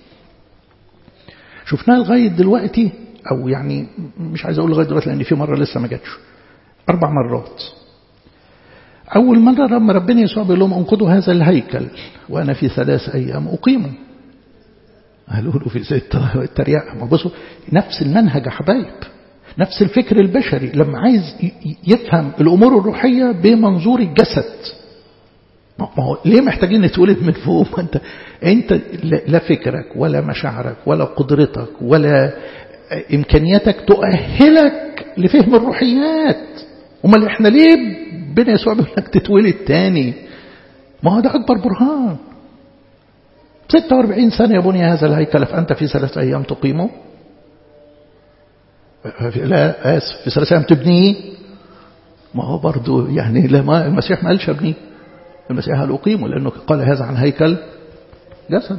شفناها لغاية دلوقتي أو يعني مش عايز أقول لغاية دلوقتي لأن في مرة لسه ما جاتش أربع مرات أول مرة لما ربنا يسوع بيقول لهم انقضوا هذا الهيكل وأنا في ثلاث أيام أقيمه قالوا له في زي التريقة ما بصوا نفس المنهج يا حبايب نفس الفكر البشري لما عايز يفهم الأمور الروحية بمنظور الجسد ما هو ليه محتاجين نتولد من فوق ما انت انت لا فكرك ولا مشاعرك ولا قدرتك ولا امكانياتك تؤهلك لفهم الروحيات امال احنا ليه بنا يسوع بيقول لك تتولد تاني ما هو ده اكبر برهان 46 سنة يبني هذا الهيكل فأنت في ثلاث أيام تقيمه لا آسف في ثلاث أيام تبنيه ما هو برضو يعني لما المسيح ما قالش ابنيه المسيح قال أقيمه لأنه قال هذا عن هيكل جسد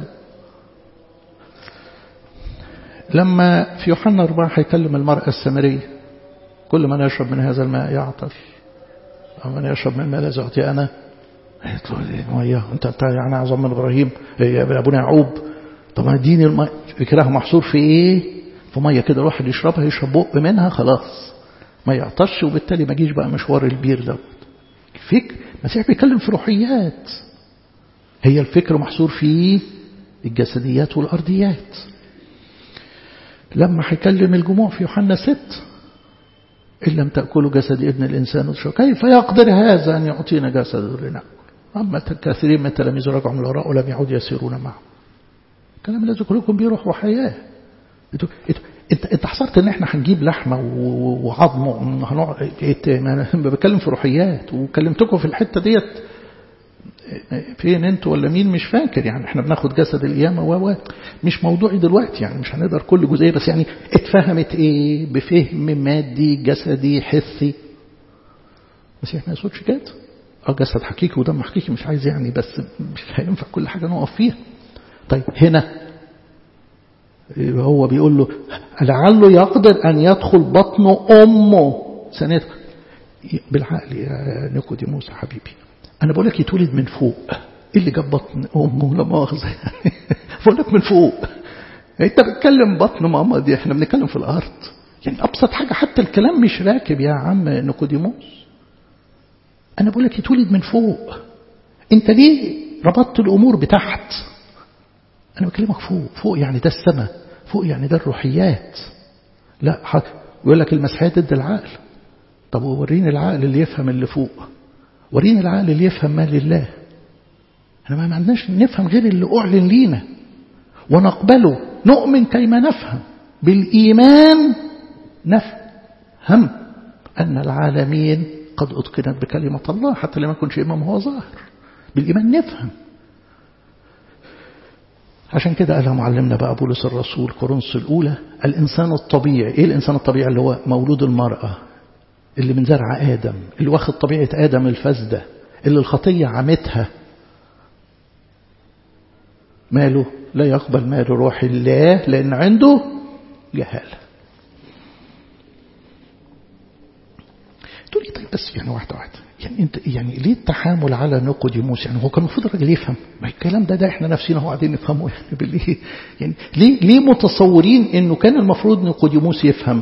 لما في يوحنا أربعة هيكلم المرأة السامرية كل من يشرب من هذا الماء يعطش أو من يشرب من الماء الذي أعطي أنا قالت له مية أنت أنت يعني أعظم من إبراهيم يا أبونا يعقوب طب اديني الماء فكرها محصور في إيه؟ في مية كده الواحد يشربها يشرب بق منها خلاص ما يعطش وبالتالي ما يجيش بقى مشوار البير دوت الفكر المسيح بيتكلم في روحيات هي الفكر محصور في الجسديات والأرضيات لما هيكلم الجموع في يوحنا ست إن لم تأكلوا جسد ابن الإنسان وتشرب كيف يقدر هذا أن يعطينا جسد لنأكل أما كثيرين من التلاميذ رجعوا من الوراء ولم يعودوا يسيرون معه الكلام الذي كلكم بيه روح وحياة انت انت انت حصرت ان احنا هنجيب لحمه وعظم وهنقعد انا بتكلم في روحيات وكلمتكم في الحته ديت فين انتوا ولا مين مش فاكر يعني احنا بناخد جسد القيامه و مش موضوعي دلوقتي يعني مش هنقدر كل جزئيه بس يعني اتفهمت ايه بفهم مادي جسدي حسي المسيح ما يقصدش كده اه جسد حقيقي ودم حقيقي مش عايز يعني بس مش هينفع كل حاجه نقف فيها طيب هنا هو بيقول له لعله يقدر أن يدخل بطن أمه سنة بالعقل يا نيكوديموس حبيبي أنا بقول لك يتولد من فوق إيه اللي جاب بطن أمه لا مؤاخذة يعني بقول لك من فوق أنت بتتكلم بطن ماما دي إحنا بنتكلم في الأرض يعني أبسط حاجة حتى الكلام مش راكب يا عم نيكوديموس أنا بقول لك يتولد من فوق أنت ليه ربطت الأمور بتحت أنا بكلمك فوق فوق يعني ده السماء فوق يعني ده الروحيات لا يقول لك المسيحية ضد العقل طب وريني العقل اللي يفهم اللي فوق وريني العقل اللي يفهم ما لله احنا ما عندناش نفهم غير اللي أعلن لينا ونقبله نؤمن كيما نفهم بالإيمان نفهم أن العالمين قد أتقنت بكلمة الله حتى لما يكونش إمام هو ظاهر بالإيمان نفهم عشان كده قالها معلمنا بقى بولس الرسول كورنثوس الأولى الإنسان الطبيعي إيه الإنسان الطبيعي اللي هو مولود المرأة اللي من زرع آدم اللي واخد طبيعة آدم الفاسدة اللي الخطية عمتها ماله لا يقبل مال روح الله لأن عنده جهالة تقولي طيب بس يعني واحدة واحدة يعني انت يعني ليه التحامل على نيقوديموس يعني هو كان المفروض الراجل يفهم ما الكلام ده ده احنا نفسنا هو قاعدين نفهمه يعني بالليه يعني ليه ليه متصورين انه كان المفروض نيقوديموس يفهم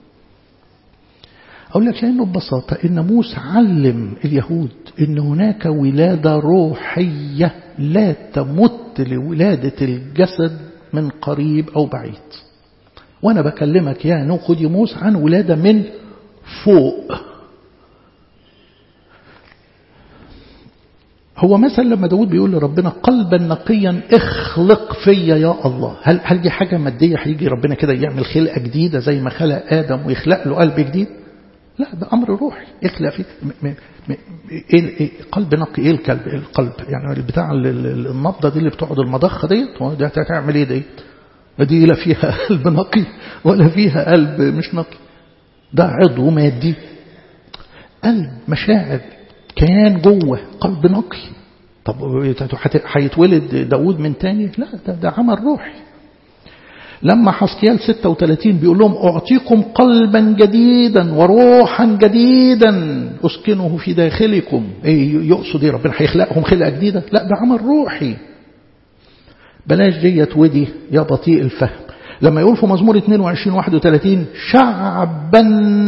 اقول لك لانه ببساطه ان موسى علم اليهود ان هناك ولاده روحيه لا تمت لولاده الجسد من قريب او بعيد وانا بكلمك يا نيقوديموس عن ولاده من فوق هو مثلا لما داود بيقول لربنا قلبا نقيا اخلق فيا يا الله هل هل دي حاجه ماديه هيجي ربنا كده يعمل خلقه جديده زي ما خلق ادم ويخلق له قلب جديد لا ده امر روحي اخلق فيك م م م إيه إيه قلب نقي ايه الكلب القلب يعني بتاع النبضه دي اللي بتقعد المضخه ديت هو ده هتعمل ايه ديت دي لا فيها قلب نقي ولا فيها قلب مش نقي ده عضو مادي قلب مشاعر كيان جوه قلب نقي طب هيتولد داود من تاني لا ده, ده عمل روحي لما حسكيال 36 بيقول لهم أعطيكم قلبا جديدا وروحا جديدا أسكنه في داخلكم إيه يقصد إيه ربنا هيخلقهم خلقة جديدة لا ده عمل روحي بلاش ديت ودي يا بطيء الفهم لما يقول في مزمور 22 31 شعبا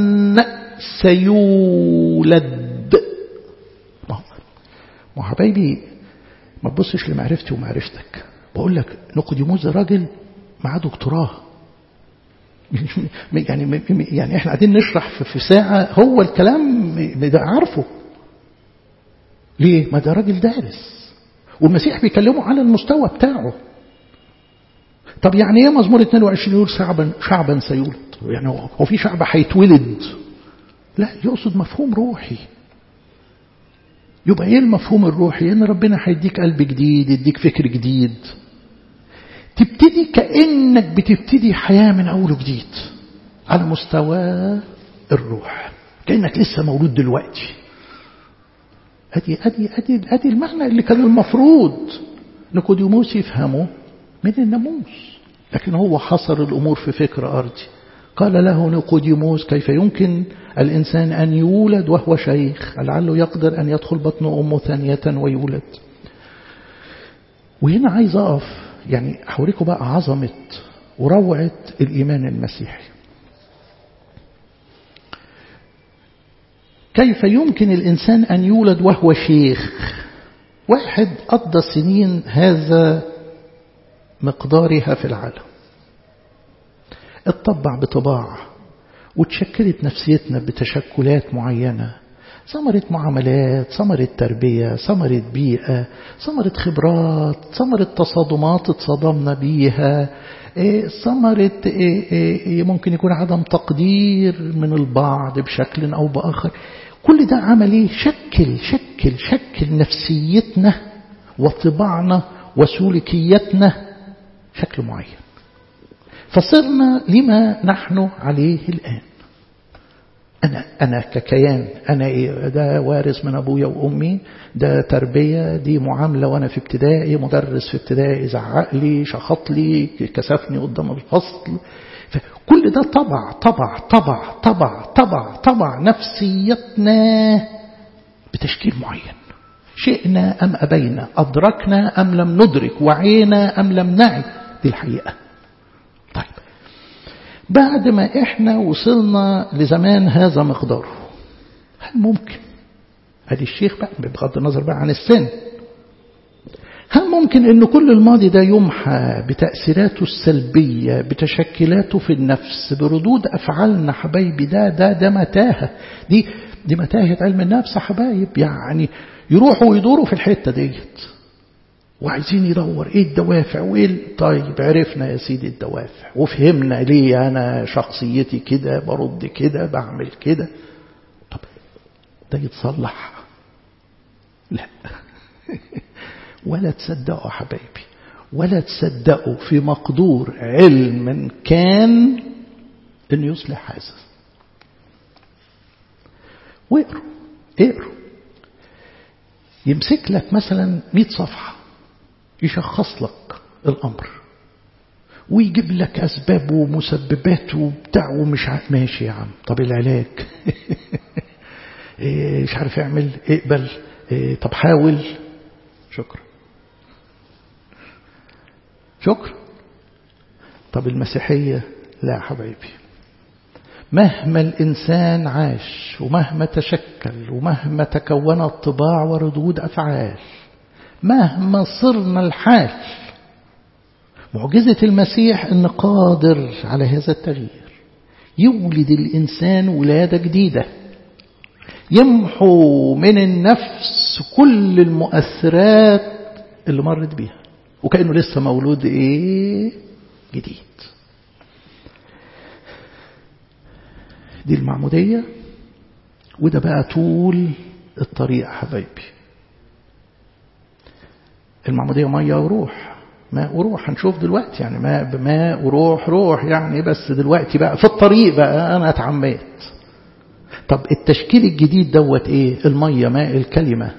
سيولد ما حبايبي ما تبصش لمعرفتي ومعرفتك بقول لك نقديموس ده راجل معاه دكتوراه يعني يعني احنا قاعدين نشرح في ساعة هو الكلام ده عارفه ليه؟ ما ده راجل دارس والمسيح بيكلمه على المستوى بتاعه طب يعني ايه مزمور 22 يقول شعبا شعبا سيولد يعني هو في شعب هيتولد لا يقصد مفهوم روحي يبقى ايه المفهوم الروحي ان ربنا هيديك قلب جديد يديك فكر جديد تبتدي كأنك بتبتدي حياة من أول وجديد على مستوى الروح كأنك لسه مولود دلوقتي أدي, أدي, أدي, أدي المعنى اللي كان المفروض نيقوديموس يفهمه من الناموس لكن هو حصر الأمور في فكر أرضي قال له نيقوديموس كيف يمكن الإنسان أن يولد وهو شيخ لعله يقدر أن يدخل بطن أمه ثانية ويولد وهنا عايز أقف يعني هوريكم بقى عظمة وروعة الإيمان المسيحي كيف يمكن الإنسان أن يولد وهو شيخ واحد قضى سنين هذا مقدارها في العالم اتطبع بطباع وتشكلت نفسيتنا بتشكلات معينة ثمرة معاملات ثمرة تربية ثمرة بيئة ثمرة خبرات ثمرة تصادمات اتصادمنا بيها ثمرة ممكن يكون عدم تقدير من البعض بشكل أو بآخر كل ده عمل ايه شكل شكل شكل نفسيتنا وطباعنا وسلوكياتنا شكل معين فصرنا لما نحن عليه الآن أنا أنا ككيان أنا إيه ده وارث من أبويا وأمي ده تربية دي معاملة وأنا في ابتدائي مدرس في ابتدائي زعق لي شخط لي كسفني قدام الفصل فكل ده طبع طبع طبع طبع طبع طبع نفسيتنا بتشكيل معين شئنا أم أبينا أدركنا أم لم ندرك وعينا أم لم نعي دي الحقيقة طيب بعد ما احنا وصلنا لزمان هذا مقداره هل ممكن ادي الشيخ بقى بغض النظر بقى عن السن هل ممكن ان كل الماضي ده يمحى بتأثيراته السلبية بتشكلاته في النفس بردود افعالنا حبايبي ده ده ده متاهة دي دي متاهة علم النفس حبايب يعني يروحوا ويدوروا في الحتة ديت وعايزين يدور ايه الدوافع وايه طيب عرفنا يا سيدي الدوافع وفهمنا ليه انا شخصيتي كده برد كده بعمل كده طب ده يتصلح لا ولا تصدقوا حبايبي ولا تصدقوا في مقدور علم كان انه يصلح هذا واقروا اقروا يمسك لك مثلا 100 صفحه يشخص لك الأمر ويجيب لك أسبابه ومسبباته وبتاع ومش عارف ماشي يا عم طب العلاج إيه مش عارف اعمل اقبل إيه طب حاول شكرا شكرا طب المسيحية لا حبايبي مهما الإنسان عاش ومهما تشكل ومهما تكونت طباع وردود أفعال مهما صرنا الحال معجزة المسيح أن قادر على هذا التغيير يولد الإنسان ولادة جديدة يمحو من النفس كل المؤثرات اللي مرت بيها وكأنه لسه مولود إيه جديد دي المعمودية وده بقى طول الطريق حبايبي المعمودية مية وروح ماء وروح هنشوف دلوقتي يعني ماء بماء وروح روح يعني بس دلوقتي بقى في الطريق بقى أنا اتعميت طب التشكيل الجديد دوت ايه المية ماء الكلمة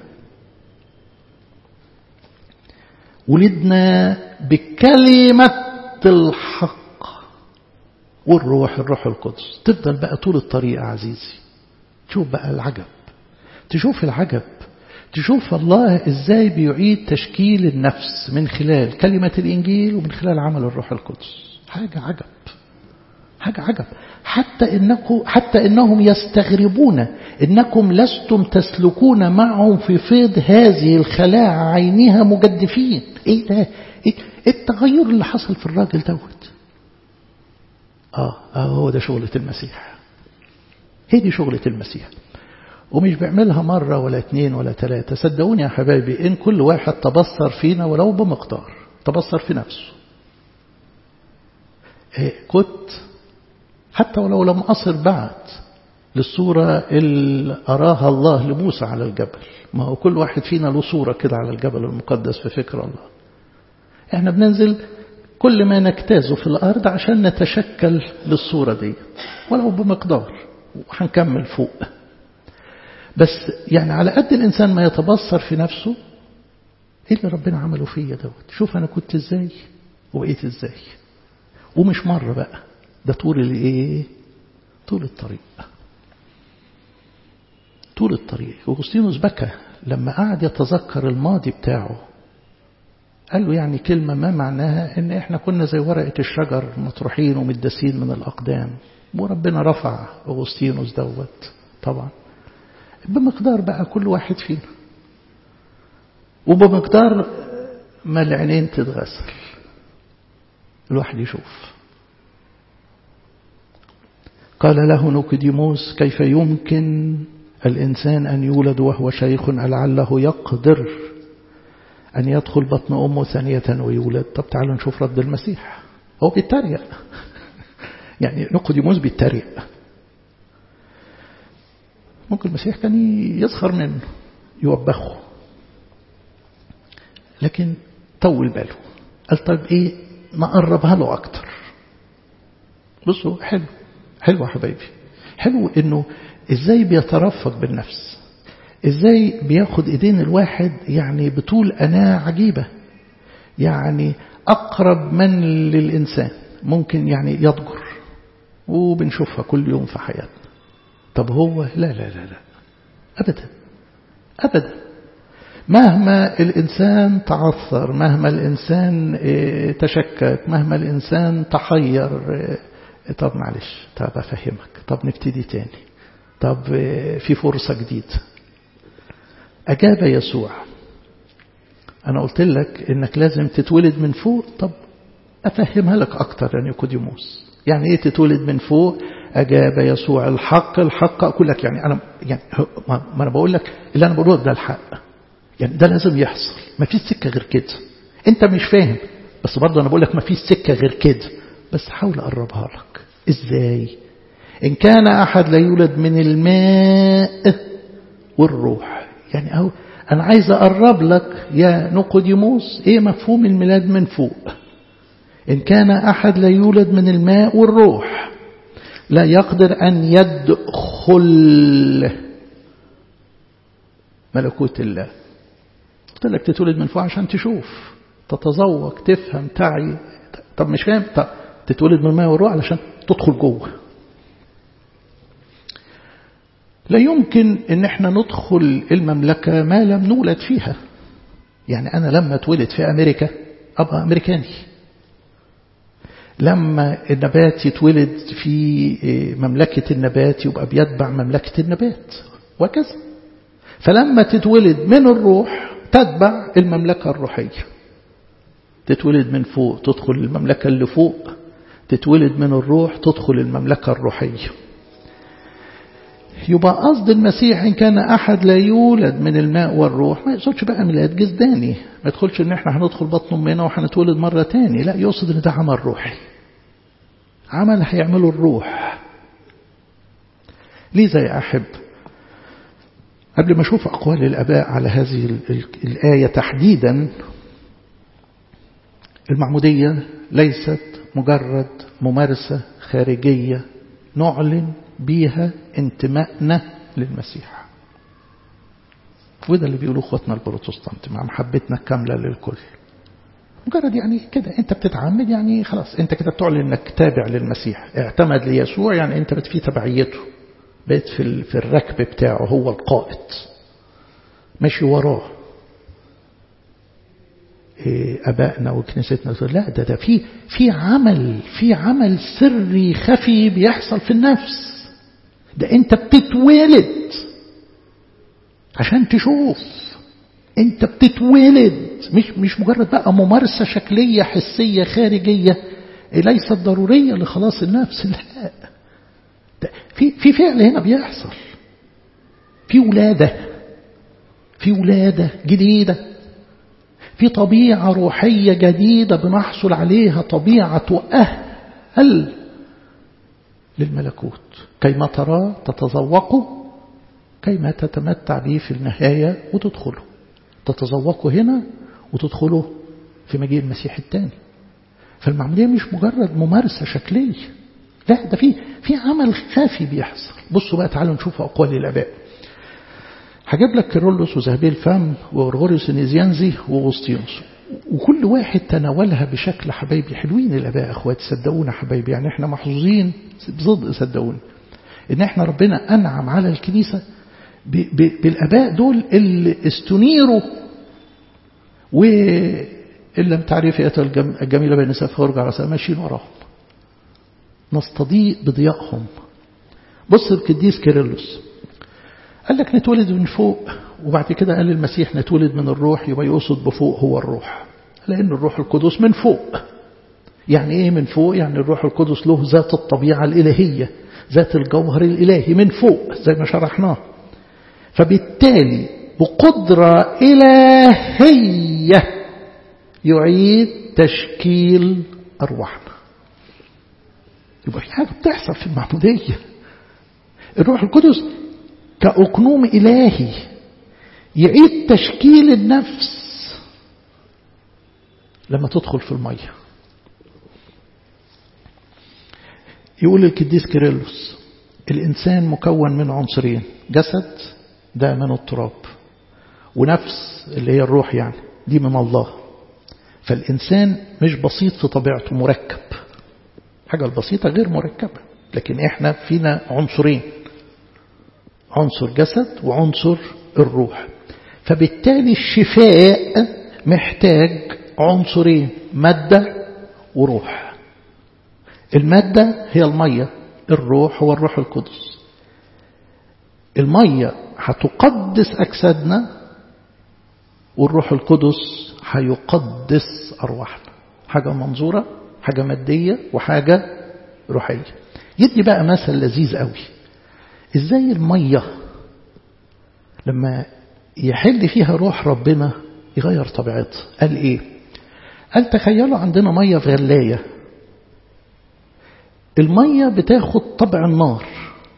ولدنا بكلمة الحق والروح الروح القدس تفضل بقى طول الطريق عزيزي تشوف بقى العجب تشوف العجب تشوف الله ازاي بيعيد تشكيل النفس من خلال كلمة الإنجيل ومن خلال عمل الروح القدس حاجة عجب حاجة عجب حتى إنكم حتى إنهم يستغربون إنكم لستم تسلكون معهم في فيض هذه الخلاعة عينها مجدفين إيه ده إيه التغير اللي حصل في الراجل دوت آه, آه هو ده شغلة المسيح هي دي شغلة المسيح ومش بيعملها مرة ولا اتنين ولا تلاتة صدقوني يا حبايبي إن كل واحد تبصر فينا ولو بمقدار تبصر في نفسه إيه كنت حتى ولو لم أصل بعد للصورة اللي أراها الله لموسى على الجبل ما هو كل واحد فينا له صورة كده على الجبل المقدس في فكر الله احنا بننزل كل ما نجتازه في الأرض عشان نتشكل للصورة دي ولو بمقدار وهنكمل فوق بس يعني على قد الإنسان ما يتبصر في نفسه إيه اللي ربنا عمله فيا دوت شوف أنا كنت إزاي وبقيت إزاي ومش مرة بقى ده طول الإيه طول الطريق طول الطريق أغسطينوس بكى لما قعد يتذكر الماضي بتاعه قال له يعني كلمة ما معناها إن إحنا كنا زي ورقة الشجر مطروحين ومدسين من الأقدام وربنا رفع أغسطينوس دوت طبعا بمقدار بقى كل واحد فينا وبمقدار ما العينين تتغسل الواحد يشوف قال له نوكديموس كيف يمكن الإنسان أن يولد وهو شيخ لعله يقدر أن يدخل بطن أمه ثانية ويولد طب تعالوا نشوف رد المسيح هو بيتريق يعني نقديموس بيتريق ممكن المسيح كان يسخر منه يوبخه لكن طول باله قال طيب ايه نقربها له اكتر بصوا حلو حلو يا حبايبي حلو انه ازاي بيترفق بالنفس ازاي بياخد ايدين الواحد يعني بطول اناة عجيبة يعني اقرب من للانسان ممكن يعني يضجر وبنشوفها كل يوم في حياتنا طب هو لا لا لا لا ابدا ابدا مهما الإنسان تعثر مهما الإنسان تشكك مهما الإنسان تحير طب معلش طب أفهمك طب نبتدي تاني طب في فرصة جديدة أجاب يسوع أنا قلت لك إنك لازم تتولد من فوق طب أفهمها لك أكتر يا نيكوديموس يعني إيه تتولد من فوق أجاب يسوع الحق الحق أقول لك يعني أنا يعني ما أنا بقول لك اللي أنا بقوله ده الحق يعني ده لازم يحصل ما فيش سكة غير كده انت مش فاهم بس برضه انا بقول لك ما فيش سكة غير كده بس حاول اقربها لك ازاي ان كان احد لا يولد من الماء والروح يعني أهو انا عايز اقرب لك يا نقديموس ايه مفهوم الميلاد من فوق ان كان احد لا يولد من الماء والروح لا يقدر ان يدخل ملكوت الله قلت لك تتولد من فوق عشان تشوف تتذوق تفهم تعي طب مش فاهم طب تتولد من الماء والروح علشان تدخل جوه لا يمكن ان احنا ندخل المملكة ما لم نولد فيها يعني انا لما اتولد في امريكا ابقى امريكاني لما النبات يتولد في مملكة النبات يبقى بيتبع مملكة النبات وكذا فلما تتولد من الروح تتبع المملكة الروحية تتولد من فوق تدخل المملكة اللي فوق تتولد من الروح تدخل المملكة الروحية يبقى قصد المسيح إن كان أحد لا يولد من الماء والروح ما يقصدش بقى ميلاد جسداني ما يدخلش إن إحنا هندخل بطن أمنا وهنتولد مرة تاني لا يقصد إن ده عمل روحي عمل هيعمله الروح لذا يا أحب قبل ما أشوف أقوال الأباء على هذه الآية تحديدا المعمودية ليست مجرد ممارسة خارجية نعلن بيها انتمائنا للمسيح وده اللي بيقولوا اخواتنا البروتستانت مع محبتنا الكاملة للكل مجرد يعني كده انت بتتعمد يعني خلاص انت كده بتعلن انك تابع للمسيح اعتمد ليسوع يعني انت بت في تبعيته بقيت في في الركب بتاعه هو القائد ماشي وراه إيه ابائنا وكنيستنا لا ده ده في في عمل في عمل سري خفي بيحصل في النفس ده انت بتتولد عشان تشوف انت بتتولد مش مش مجرد بقى ممارسه شكليه حسيه خارجيه ليست ضرورية لخلاص النفس لا في في فعل هنا بيحصل في ولادة في ولادة جديدة في طبيعة روحية جديدة بنحصل عليها طبيعة تؤهل للملكوت كيما ترى تتذوقه كيما تتمتع به في النهاية وتدخله تتذوقه هنا وتدخله في مجيء المسيح الثاني فالمعمودية مش مجرد ممارسة شكلية لا ده في في عمل خافي بيحصل بصوا بقى تعالوا نشوف أقوال الآباء هجيب لك كيرلس وذهبي الفم وغرغوريوس النيزيانزي وغسطينوس وكل واحد تناولها بشكل حبايبي حلوين الآباء أخواتي صدقونا حبايبي يعني احنا محظوظين بصدق صدقوني إن احنا ربنا أنعم على الكنيسة بالآباء دول اللي استنيروا وإن لم تعرفي أتى الجميلة بين النساء فارجع على ماشيين وراهم نستضيء بضيائهم بص القديس كيرلس قال لك نتولد من فوق وبعد كده قال المسيح نتولد من الروح يبقى يقصد بفوق هو الروح لأن الروح القدس من فوق يعني إيه من فوق يعني الروح القدس له ذات الطبيعة الإلهية ذات الجوهر الإلهي من فوق زي ما شرحناه فبالتالي بقدرة إلهية يعيد تشكيل أرواحنا يبقى في حاجة بتحصل في المعمودية الروح القدس كأقنوم إلهي يعيد تشكيل النفس لما تدخل في المية يقول الكديس كيرلس الإنسان مكون من عنصرين جسد ده من التراب ونفس اللي هي الروح يعني دي من الله فالإنسان مش بسيط في طبيعته مركب حاجة البسيطة غير مركبة لكن احنا فينا عنصرين عنصر جسد وعنصر الروح فبالتالي الشفاء محتاج عنصرين مادة وروح المادة هي المية الروح هو الروح القدس المية هتقدس أجسادنا والروح القدس هيقدس أرواحنا حاجة منظورة حاجة مادية وحاجة روحية يدي بقى مثل لذيذ قوي ازاي المية لما يحل فيها روح ربنا يغير طبيعتها قال ايه قال تخيلوا عندنا مية في غلاية المية بتاخد طبع النار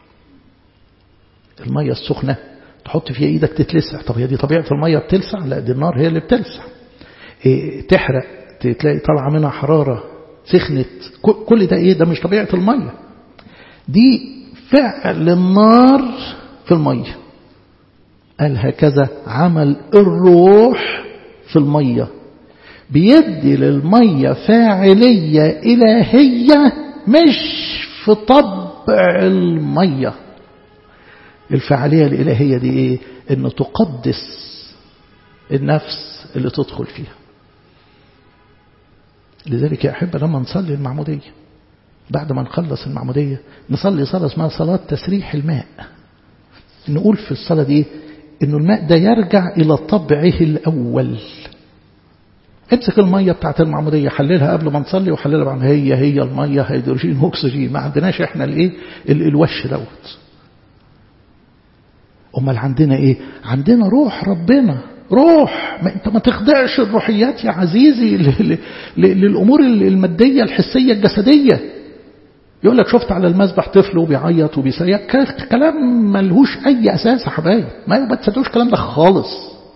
المية السخنة تحط فيها ايدك تتلسع طب هي دي طبيعة المية بتلسع لا دي النار هي اللي بتلسع إيه تحرق تلاقي طالعة منها حرارة سخنت كل ده ايه ده مش طبيعة المية دي فعل النار في المية قال هكذا عمل الروح في المية بيدي للمية فاعلية إلهية مش في طبع المية الفاعلية الإلهية دي إيه إنه تقدس النفس اللي تدخل فيها لذلك يا أحبة لما نصلي المعمودية بعد ما نخلص المعمودية نصلي صلاة اسمها صلاة تسريح الماء نقول في الصلاة دي إنه الماء ده يرجع إلى طبعه الأول امسك المية بتاعت المعمودية حللها قبل ما نصلي وحللها بعد هي هي المية هيدروجين واكسجين ما عندناش احنا الايه الوش دوت امال عندنا ايه عندنا روح ربنا روح ما انت ما تخضعش الروحيات يا عزيزي للامور الماديه الحسيه الجسديه يقول لك شفت على المذبح طفل وبيعيط وبيسيق كلام ملهوش اي اساس يا حبايب ما تصدقوش الكلام ده خالص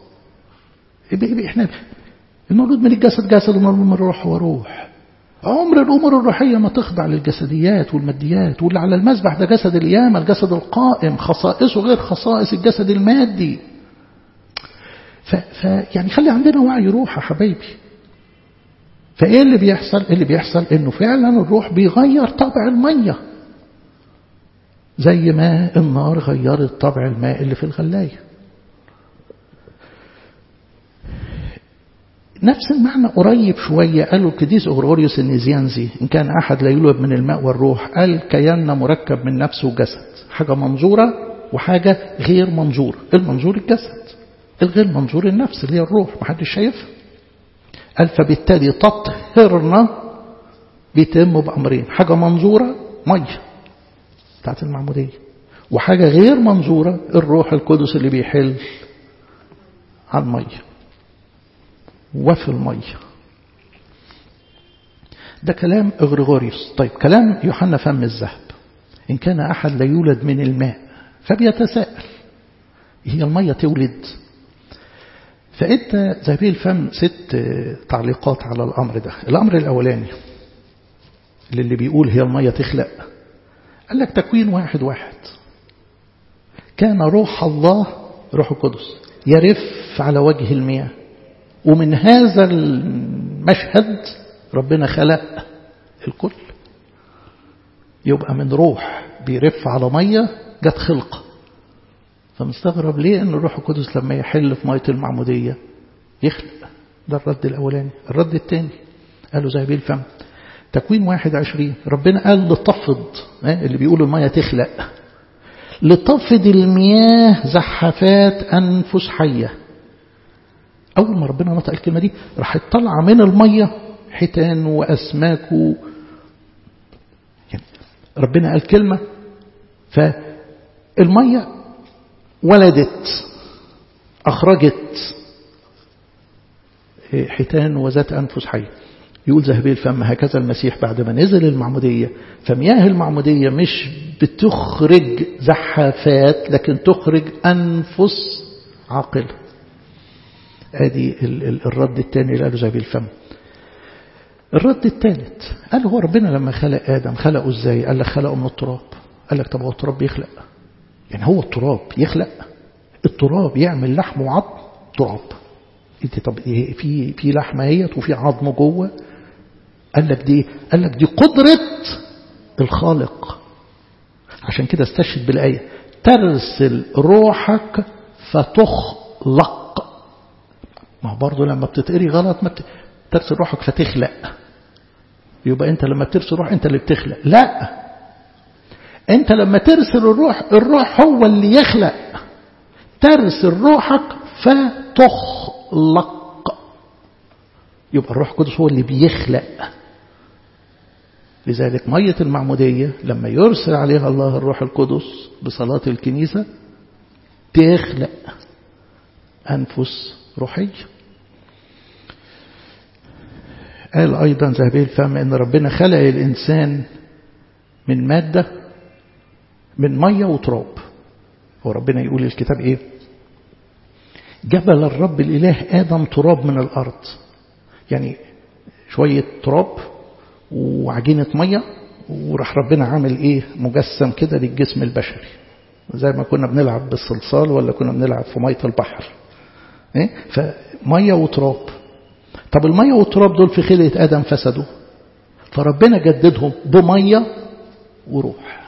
احنا المولود من الجسد جسد والمولود من الروح هو روح عمر الأمور الروحية ما تخضع للجسديات والماديات واللي على المذبح ده جسد القيامة الجسد القائم خصائصه غير خصائص الجسد المادي ف... ف... يعني خلي عندنا وعي روح يا حبايبي فايه اللي بيحصل اللي بيحصل انه فعلا الروح بيغير طبع المية زي ما النار غيرت طبع الماء اللي في الغلاية نفس المعنى قريب شوية قالوا القديس أغروريوس النيزيانزي إن كان أحد لا يولد من الماء والروح قال كيان مركب من نفس وجسد حاجة منظورة وحاجة غير منظورة المنظور الجسد الغير منظور النفس اللي هي الروح محدش شايفها قال فبالتالي تطهرنا بيتم بأمرين حاجة منظورة مية بتاعت المعمودية وحاجة غير منظورة الروح القدس اللي بيحل على المية وفي المية ده كلام إغريغوريوس طيب كلام يوحنا فم الذهب إن كان أحد لا يولد من الماء فبيتساءل هي المية تولد فأنت زي الفم ست تعليقات على الأمر ده الأمر الأولاني اللي بيقول هي المية تخلق قال لك تكوين واحد واحد كان روح الله روح القدس يرف على وجه المياه ومن هذا المشهد ربنا خلق الكل يبقى من روح بيرف على مية جت خلقة فمستغرب ليه أن الروح القدس لما يحل في مية المعمودية يخلق ده الرد الأولاني الرد الثاني قالوا زي بيه الفم تكوين واحد عشرين ربنا قال لتفض اللي بيقول المية تخلق لتفض المياه زحفات أنفس حية أول ما ربنا نطق الكلمة دي راح تطلع من المية حيتان وأسماك و... يعني ربنا قال كلمة فالمية ولدت أخرجت حيتان وذات أنفس حية يقول ذهبي الفم هكذا المسيح بعد ما نزل المعمودية فمياه المعمودية مش بتخرج زحافات لكن تخرج أنفس عاقلة ادي الرد الثاني اللي قاله ذهبي الفم الرد الثالث قال هو ربنا لما خلق آدم خلقه ازاي قال لك خلقه من التراب قال لك طب هو التراب بيخلق يعني هو التراب يخلق التراب يعمل لحم وعظم تراب انت طب في في لحمه اهيت وفي عظم جوه قال لك دي قال لك دي قدرة الخالق عشان كده استشهد بالآية ترسل روحك فتخلق ما هو برضه لما بتتقري غلط ما بت... ترسل روحك فتخلق يبقى انت لما بترسل روح انت اللي بتخلق لا انت لما ترسل الروح الروح هو اللي يخلق ترسل روحك فتخلق يبقى الروح القدس هو اللي بيخلق لذلك مية المعمودية لما يرسل عليها الله الروح القدس بصلاة الكنيسة تخلق أنفس روحية قال أيضا ذهبي الفم أن ربنا خلق الإنسان من مادة من مية وتراب هو ربنا يقول الكتاب إيه جبل الرب الإله آدم تراب من الأرض يعني شوية تراب وعجينة مية وراح ربنا عامل إيه مجسم كده للجسم البشري زي ما كنا بنلعب بالصلصال ولا كنا بنلعب في مية البحر إيه؟ فمية وتراب طب المية والتراب دول في خلقة آدم فسدوا فربنا جددهم بمية وروح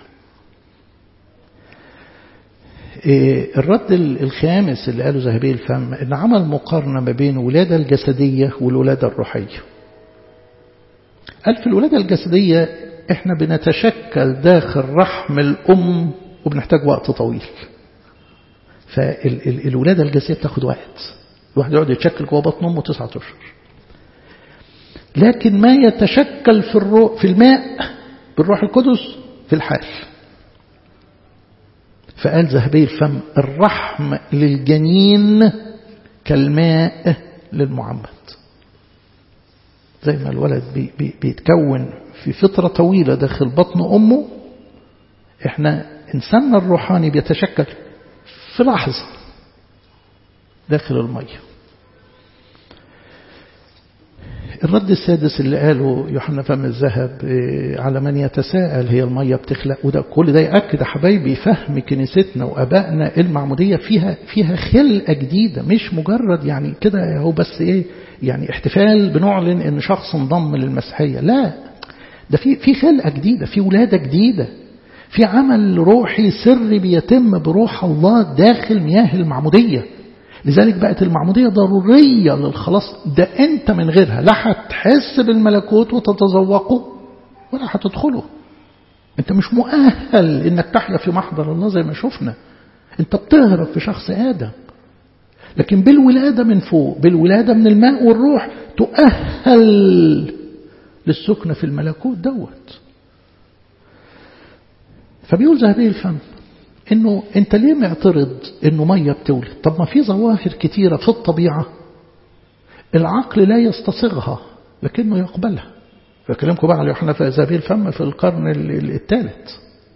إيه الرد الخامس اللي قاله ذهبي الفم ان عمل مقارنة ما بين الولادة الجسدية والولادة الروحية قال في الولادة الجسدية احنا بنتشكل داخل رحم الأم وبنحتاج وقت طويل فالولادة الجسدية بتاخد وقت الواحد يقعد يتشكل جوه بطن أمه تسعة أشهر لكن ما يتشكل في الروح في الماء بالروح القدس في الحال فقال ذهبي الفم الرحم للجنين كالماء للمعمد زي ما الولد بي بي بيتكون في فترة طويلة داخل بطن أمه احنا إنساننا الروحاني بيتشكل في لحظة داخل المية الرد السادس اللي قاله يوحنا فم الذهب على من يتساءل هي المية بتخلق وده كل ده يأكد يا حبايبي فهم كنيستنا وأبائنا المعمودية فيها فيها خلقة جديدة مش مجرد يعني كده هو بس إيه يعني احتفال بنعلن إن شخص انضم للمسيحية لا ده في في خلقة جديدة في ولادة جديدة في عمل روحي سري بيتم بروح الله داخل مياه المعمودية لذلك بقت المعمودية ضرورية للخلاص ده أنت من غيرها لا هتحس بالملكوت وتتذوقه ولا هتدخله أنت مش مؤهل إنك تحيا في محضر الله زي ما شفنا أنت بتهرب في شخص آدم لكن بالولادة من فوق بالولادة من الماء والروح تؤهل للسكنة في الملكوت دوت فبيقول ذهبي الفم انه انت ليه معترض انه ميه بتولد طب ما في ظواهر كتيره في الطبيعه العقل لا يستصغها لكنه يقبلها بكلمكم بقى على يوحنا في ذهبي الفم في القرن الثالث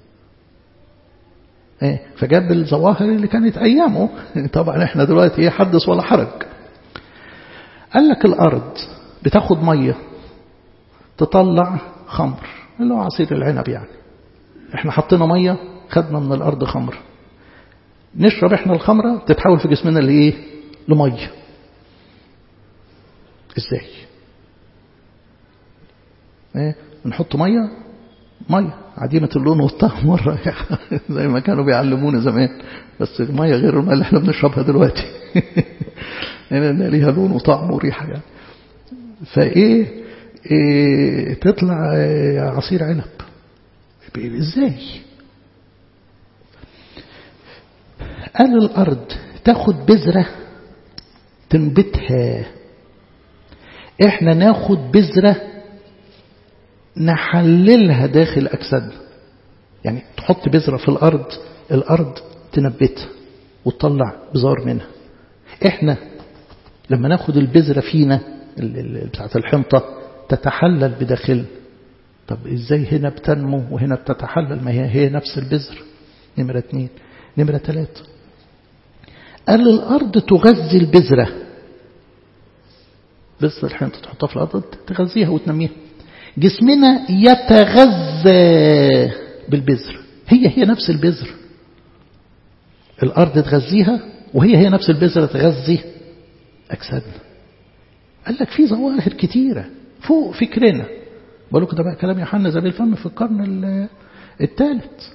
فجاب الظواهر اللي كانت ايامه طبعا احنا دلوقتي ايه حدث ولا حرج قال لك الارض بتاخد ميه تطلع خمر اللي هو عصير العنب يعني احنا حطينا ميه خدنا من الارض خمر نشرب احنا الخمره تتحول في جسمنا لايه لميه ازاي ايه نحط ميه ميه عديمه اللون والطعم مره زي ما كانوا بيعلمونا زمان بس الميه غير الميه اللي احنا بنشربها دلوقتي يعني ليها لون وطعم وريحه يعني فايه إيه تطلع عصير عنب ازاي قال الأرض تاخد بذرة تنبتها احنا ناخد بذرة نحللها داخل أجسادنا يعني تحط بذرة في الأرض الأرض تنبتها وتطلع بذار منها احنا لما ناخد البذرة فينا بتاعت الحنطة تتحلل بداخلنا طب ازاي هنا بتنمو وهنا بتتحلل ما هي هي نفس البذر نمرة اثنين نمرة ثلاثة قال الأرض تغذي البذرة بذرة الحنطة تحطها في الأرض تغذيها وتنميها جسمنا يتغذى بالبذر هي هي نفس البذر الأرض تغذيها وهي هي نفس البذرة تغذي أجسادنا قال لك في ظواهر كتيرة فوق فكرنا بقول لكم ده بقى كلام يوحنا زبيل الفم في القرن الثالث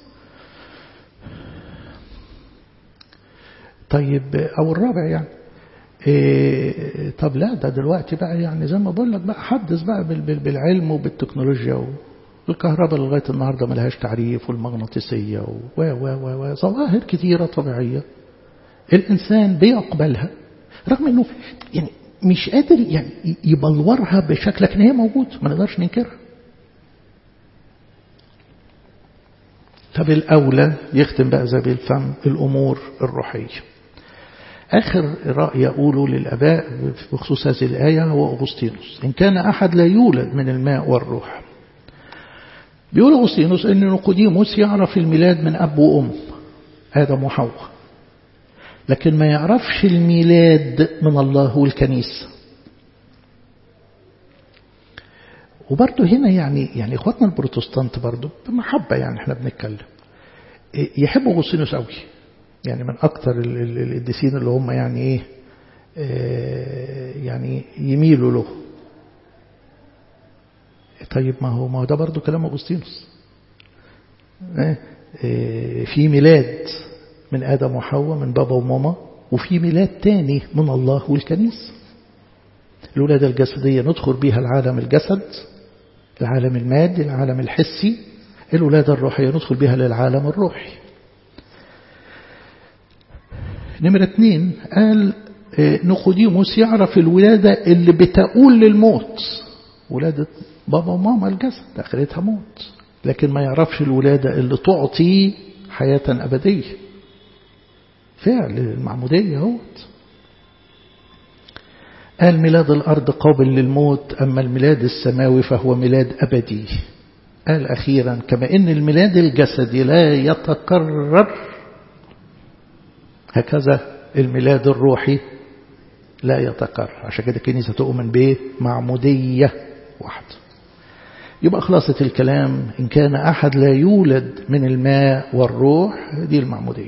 طيب او الرابع يعني إيه طب لا ده دلوقتي بقى يعني زي ما بقول لك بقى حدث بقى بالعلم وبالتكنولوجيا والكهرباء لغايه النهارده ملهاش تعريف والمغناطيسيه و و و و ظواهر كثيره طبيعيه الانسان بيقبلها رغم انه يعني مش قادر يعني يبلورها بشكل لكن هي موجوده ما نقدرش ننكرها فبالأولى يختم بقى زي بالفم الأمور الروحية آخر رأي أقوله للأباء بخصوص هذه الآية هو أغسطينوس إن كان أحد لا يولد من الماء والروح بيقول أغسطينوس أن نقوديموس يعرف الميلاد من أب وأم آدم وحواء لكن ما يعرفش الميلاد من الله والكنيسة وبرضه هنا يعني يعني اخواتنا البروتستانت برضه بمحبه يعني احنا بنتكلم يحبوا اغسطينوس قوي يعني من اكثر القديسين اللي هم يعني ايه يعني يميلوا له طيب ما هو ما هو ده برضه كلام اغسطينوس في ميلاد من ادم وحواء من بابا وماما وفي ميلاد تاني من الله والكنيسه الولادة الجسدية ندخل بها العالم الجسد العالم المادي العالم الحسي الولادة الروحية ندخل بها للعالم الروحي نمرة اثنين قال نقوديموس يعرف الولادة اللي بتقول للموت ولادة بابا وماما الجسد آخرتها موت لكن ما يعرفش الولادة اللي تعطي حياة أبدية فعل المعمودية هوت قال ميلاد الأرض قابل للموت أما الميلاد السماوي فهو ميلاد أبدي قال أخيرا كما إن الميلاد الجسدي لا يتكرر هكذا الميلاد الروحي لا يتكرر عشان كده الكنيسة تؤمن به معمودية واحدة يبقى خلاصة الكلام إن كان أحد لا يولد من الماء والروح دي المعمودية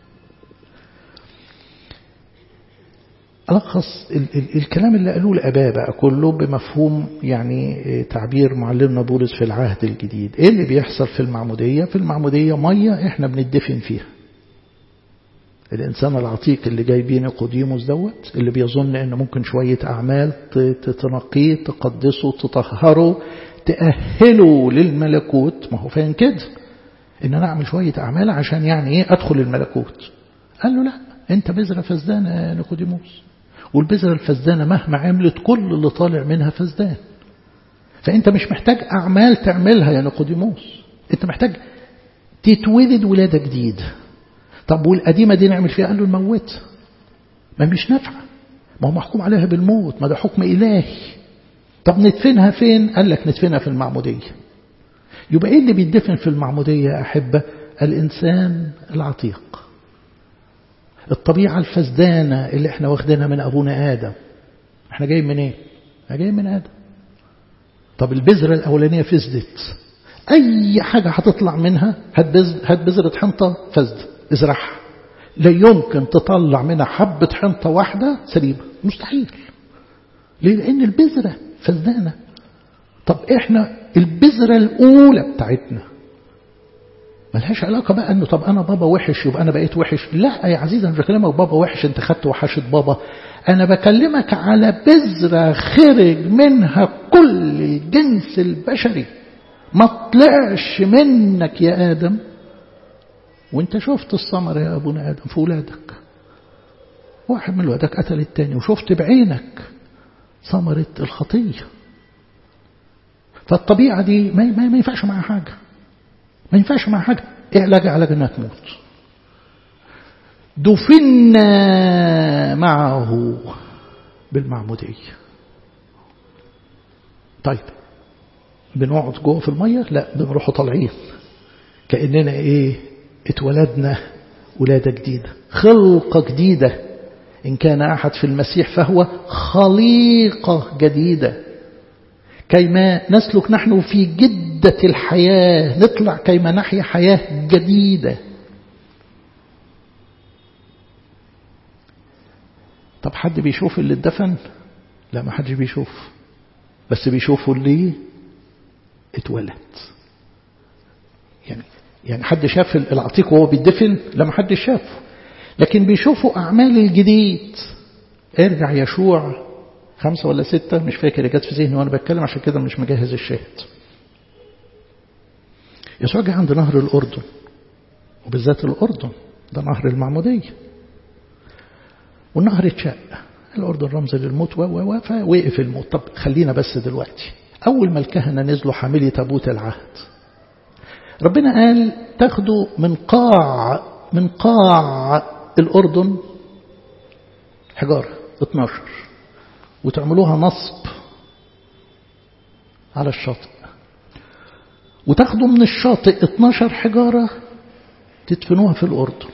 ألخص ال ال الكلام اللي قالوه الآباء بقى كله بمفهوم يعني تعبير معلمنا بولس في العهد الجديد إيه اللي بيحصل في المعمودية في المعمودية مية إحنا بندفن فيها الإنسان العتيق اللي جايبين قديموس دوت اللي بيظن إن ممكن شوية أعمال تنقيه تقدسه تطهره تأهله للملكوت ما هو فاهم كده إن أنا أعمل شوية أعمال عشان يعني إيه أدخل الملكوت قال له لا أنت بذرة فزدانة يا نيقوديموس والبذرة الفزدانة مهما عملت كل اللي طالع منها فزدان فأنت مش محتاج أعمال تعملها يا نيقوديموس أنت محتاج تتولد ولادة جديدة طب والقديمة دي نعمل فيها قال له نموت ما مش نافعة ما هو محكوم عليها بالموت ما ده حكم إلهي طب ندفنها فين قال لك ندفنها في المعمودية يبقى إيه اللي بيدفن في المعمودية يا أحبة الإنسان العتيق الطبيعة الفسدانة اللي احنا واخدينها من أبونا آدم احنا جايين من ايه احنا جايين من آدم طب البذرة الأولانية فسدت أي حاجة هتطلع منها هات بذرة حنطة فسد ازرعها لا يمكن تطلع منها حبة حنطة واحدة سليمة مستحيل ليه لأن البذرة فسدانة طب احنا البذرة الأولى بتاعتنا ملهاش علاقة بقى انه طب انا بابا وحش يبقى انا بقيت وحش لا يا عزيزي انا مش بكلمك بابا وحش انت خدت وحشة بابا انا بكلمك على بذرة خرج منها كل الجنس البشري ما طلعش منك يا ادم وانت شفت الثمر يا ابونا ادم في ولادك واحد من ولادك قتل التاني وشفت بعينك ثمرة الخطية فالطبيعة دي ما, ما, ما ينفعش معها حاجة ما ينفعش معها حاجة ايه علاج علاج انها تموت دفنا معه بالمعمودية طيب بنقعد جوه في المية لا بنروح طالعين كأننا ايه اتولدنا ولادة جديدة خلقة جديدة إن كان أحد في المسيح فهو خليقة جديدة كيما نسلك نحن في جدة الحياة نطلع كيما نحيا حياة جديدة طب حد بيشوف اللي اتدفن لا ما حدش بيشوف بس بيشوفوا اللي اتولد يعني يعني حد شاف العتيق وهو بيدفن لا ما حدش شافه لكن بيشوفوا أعمال الجديد ارجع يشوع خمسة ولا ستة مش فاكر جت في ذهني وأنا بتكلم عشان كده مش مجهز الشاهد يسوع جه عند نهر الأردن وبالذات الأردن ده نهر المعمودية والنهر اتشق الأردن رمز للموت و و فوقف الموت طب خلينا بس دلوقتي أول ما الكهنة نزلوا حاملي تابوت العهد ربنا قال تاخدوا من قاع من قاع الأردن حجارة 12 وتعملوها نصب على الشاطئ وتاخدوا من الشاطئ 12 حجارة تدفنوها في الأردن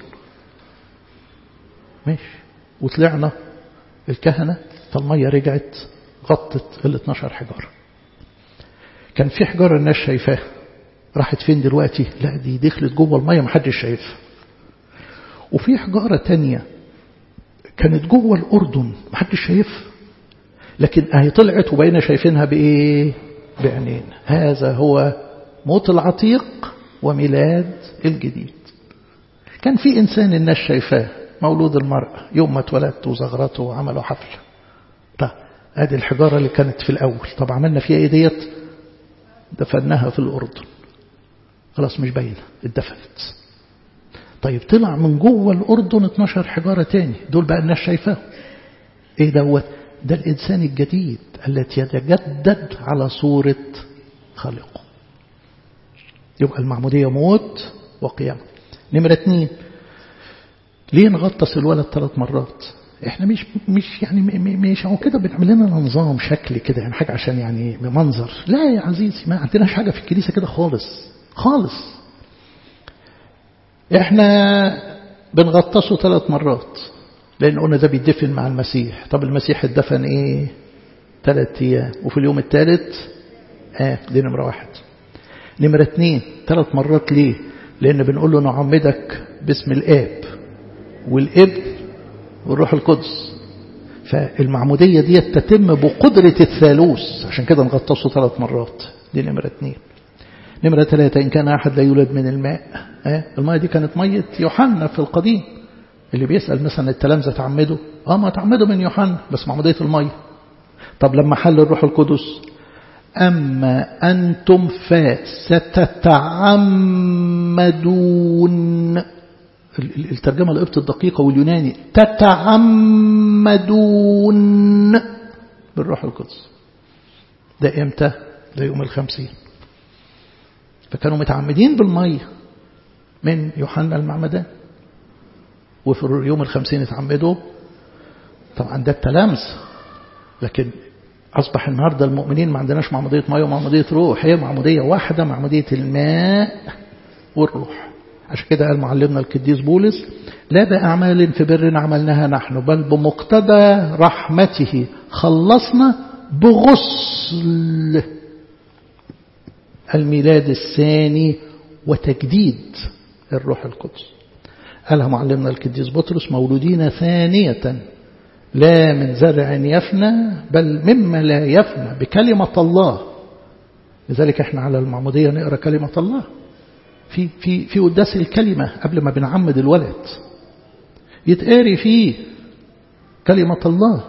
ماشي وطلعنا الكهنة فالمية رجعت غطت ال 12 حجارة كان في حجارة الناس شايفاها راحت فين دلوقتي لا دي دخلت جوه المية محدش شايفها وفي حجارة تانية كانت جوه الأردن محدش شايفها لكن اهي طلعت وبقينا شايفينها بإيه بعينين هذا هو موت العتيق وميلاد الجديد كان في إنسان الناس شايفاه مولود المرأة يوم ما اتولدت وزغرته وعملوا حفلة طب ادي الحجارة اللي كانت في الأول طب عملنا فيها ايه ديت دفناها في الأردن خلاص مش باينة اتدفنت طيب طلع من جوه الأردن 12 حجارة تاني دول بقى الناس شايفاه ايه دوت ده الإنسان الجديد التي يتجدد على صورة خالقه يبقى المعمودية موت وقيامة نمرة اتنين ليه نغطس الولد ثلاث مرات احنا مش مش يعني مش هو كده بنعمل لنا نظام شكل كده يعني حاجه عشان يعني منظر لا يا عزيزي ما عندناش حاجه في الكنيسه كده خالص خالص احنا بنغطسه ثلاث مرات لان قلنا ده بيدفن مع المسيح طب المسيح اتدفن ايه ثلاث ايام وفي اليوم الثالث اه دي نمره واحد نمره اثنين ثلاث مرات ليه لان بنقول له نعمدك باسم الاب والابن والروح القدس فالمعمودية دي تتم بقدرة الثالوث عشان كده نغطسه ثلاث مرات دي نمرة اثنين نمرة ثلاثة إن كان أحد لا يولد من الماء اه الماء دي كانت مية يوحنا في القديم اللي بيسأل مثلا التلامذة تعمدوا اه ما تعمدوا من يوحنا بس معمودية المية طب لما حل الروح القدس أما أنتم فستتعمدون الترجمة القبط الدقيقة واليوناني تتعمدون بالروح القدس ده امتى ده يوم الخمسين فكانوا متعمدين بالمية من يوحنا المعمدان وفي يوم الخمسين اتعمدوا طبعا ده التلامس لكن أصبح النهاردة المؤمنين ما عندناش معمودية مية ومعمودية روح هي معمودية واحدة معمودية الماء والروح عشان كده قال معلمنا القديس بولس لا بأعمال في بر عملناها نحن بل بمقتضى رحمته خلصنا بغسل الميلاد الثاني وتجديد الروح القدس قالها معلمنا القديس بطرس مولودين ثانية لا من زرع يفنى بل مما لا يفنى بكلمة الله لذلك احنا على المعمودية نقرأ كلمة الله في في في قداس الكلمة قبل ما بنعمد الولد يتقاري فيه كلمة الله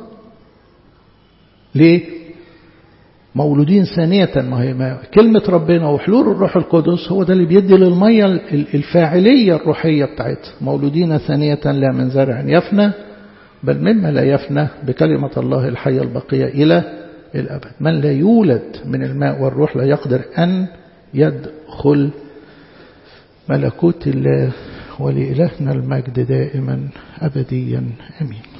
ليه مولودين ثانية ما هي ما كلمة ربنا وحلول الروح القدس هو ده اللي بيدي للمية الفاعلية الروحية بتاعتها مولودين ثانية لا من زرع يفنى بل مما لا يفنى بكلمة الله الحية البقية إلى الأبد من لا يولد من الماء والروح لا يقدر أن يدخل ملكوت الله ولإلهنا المجد دائما أبديا أمين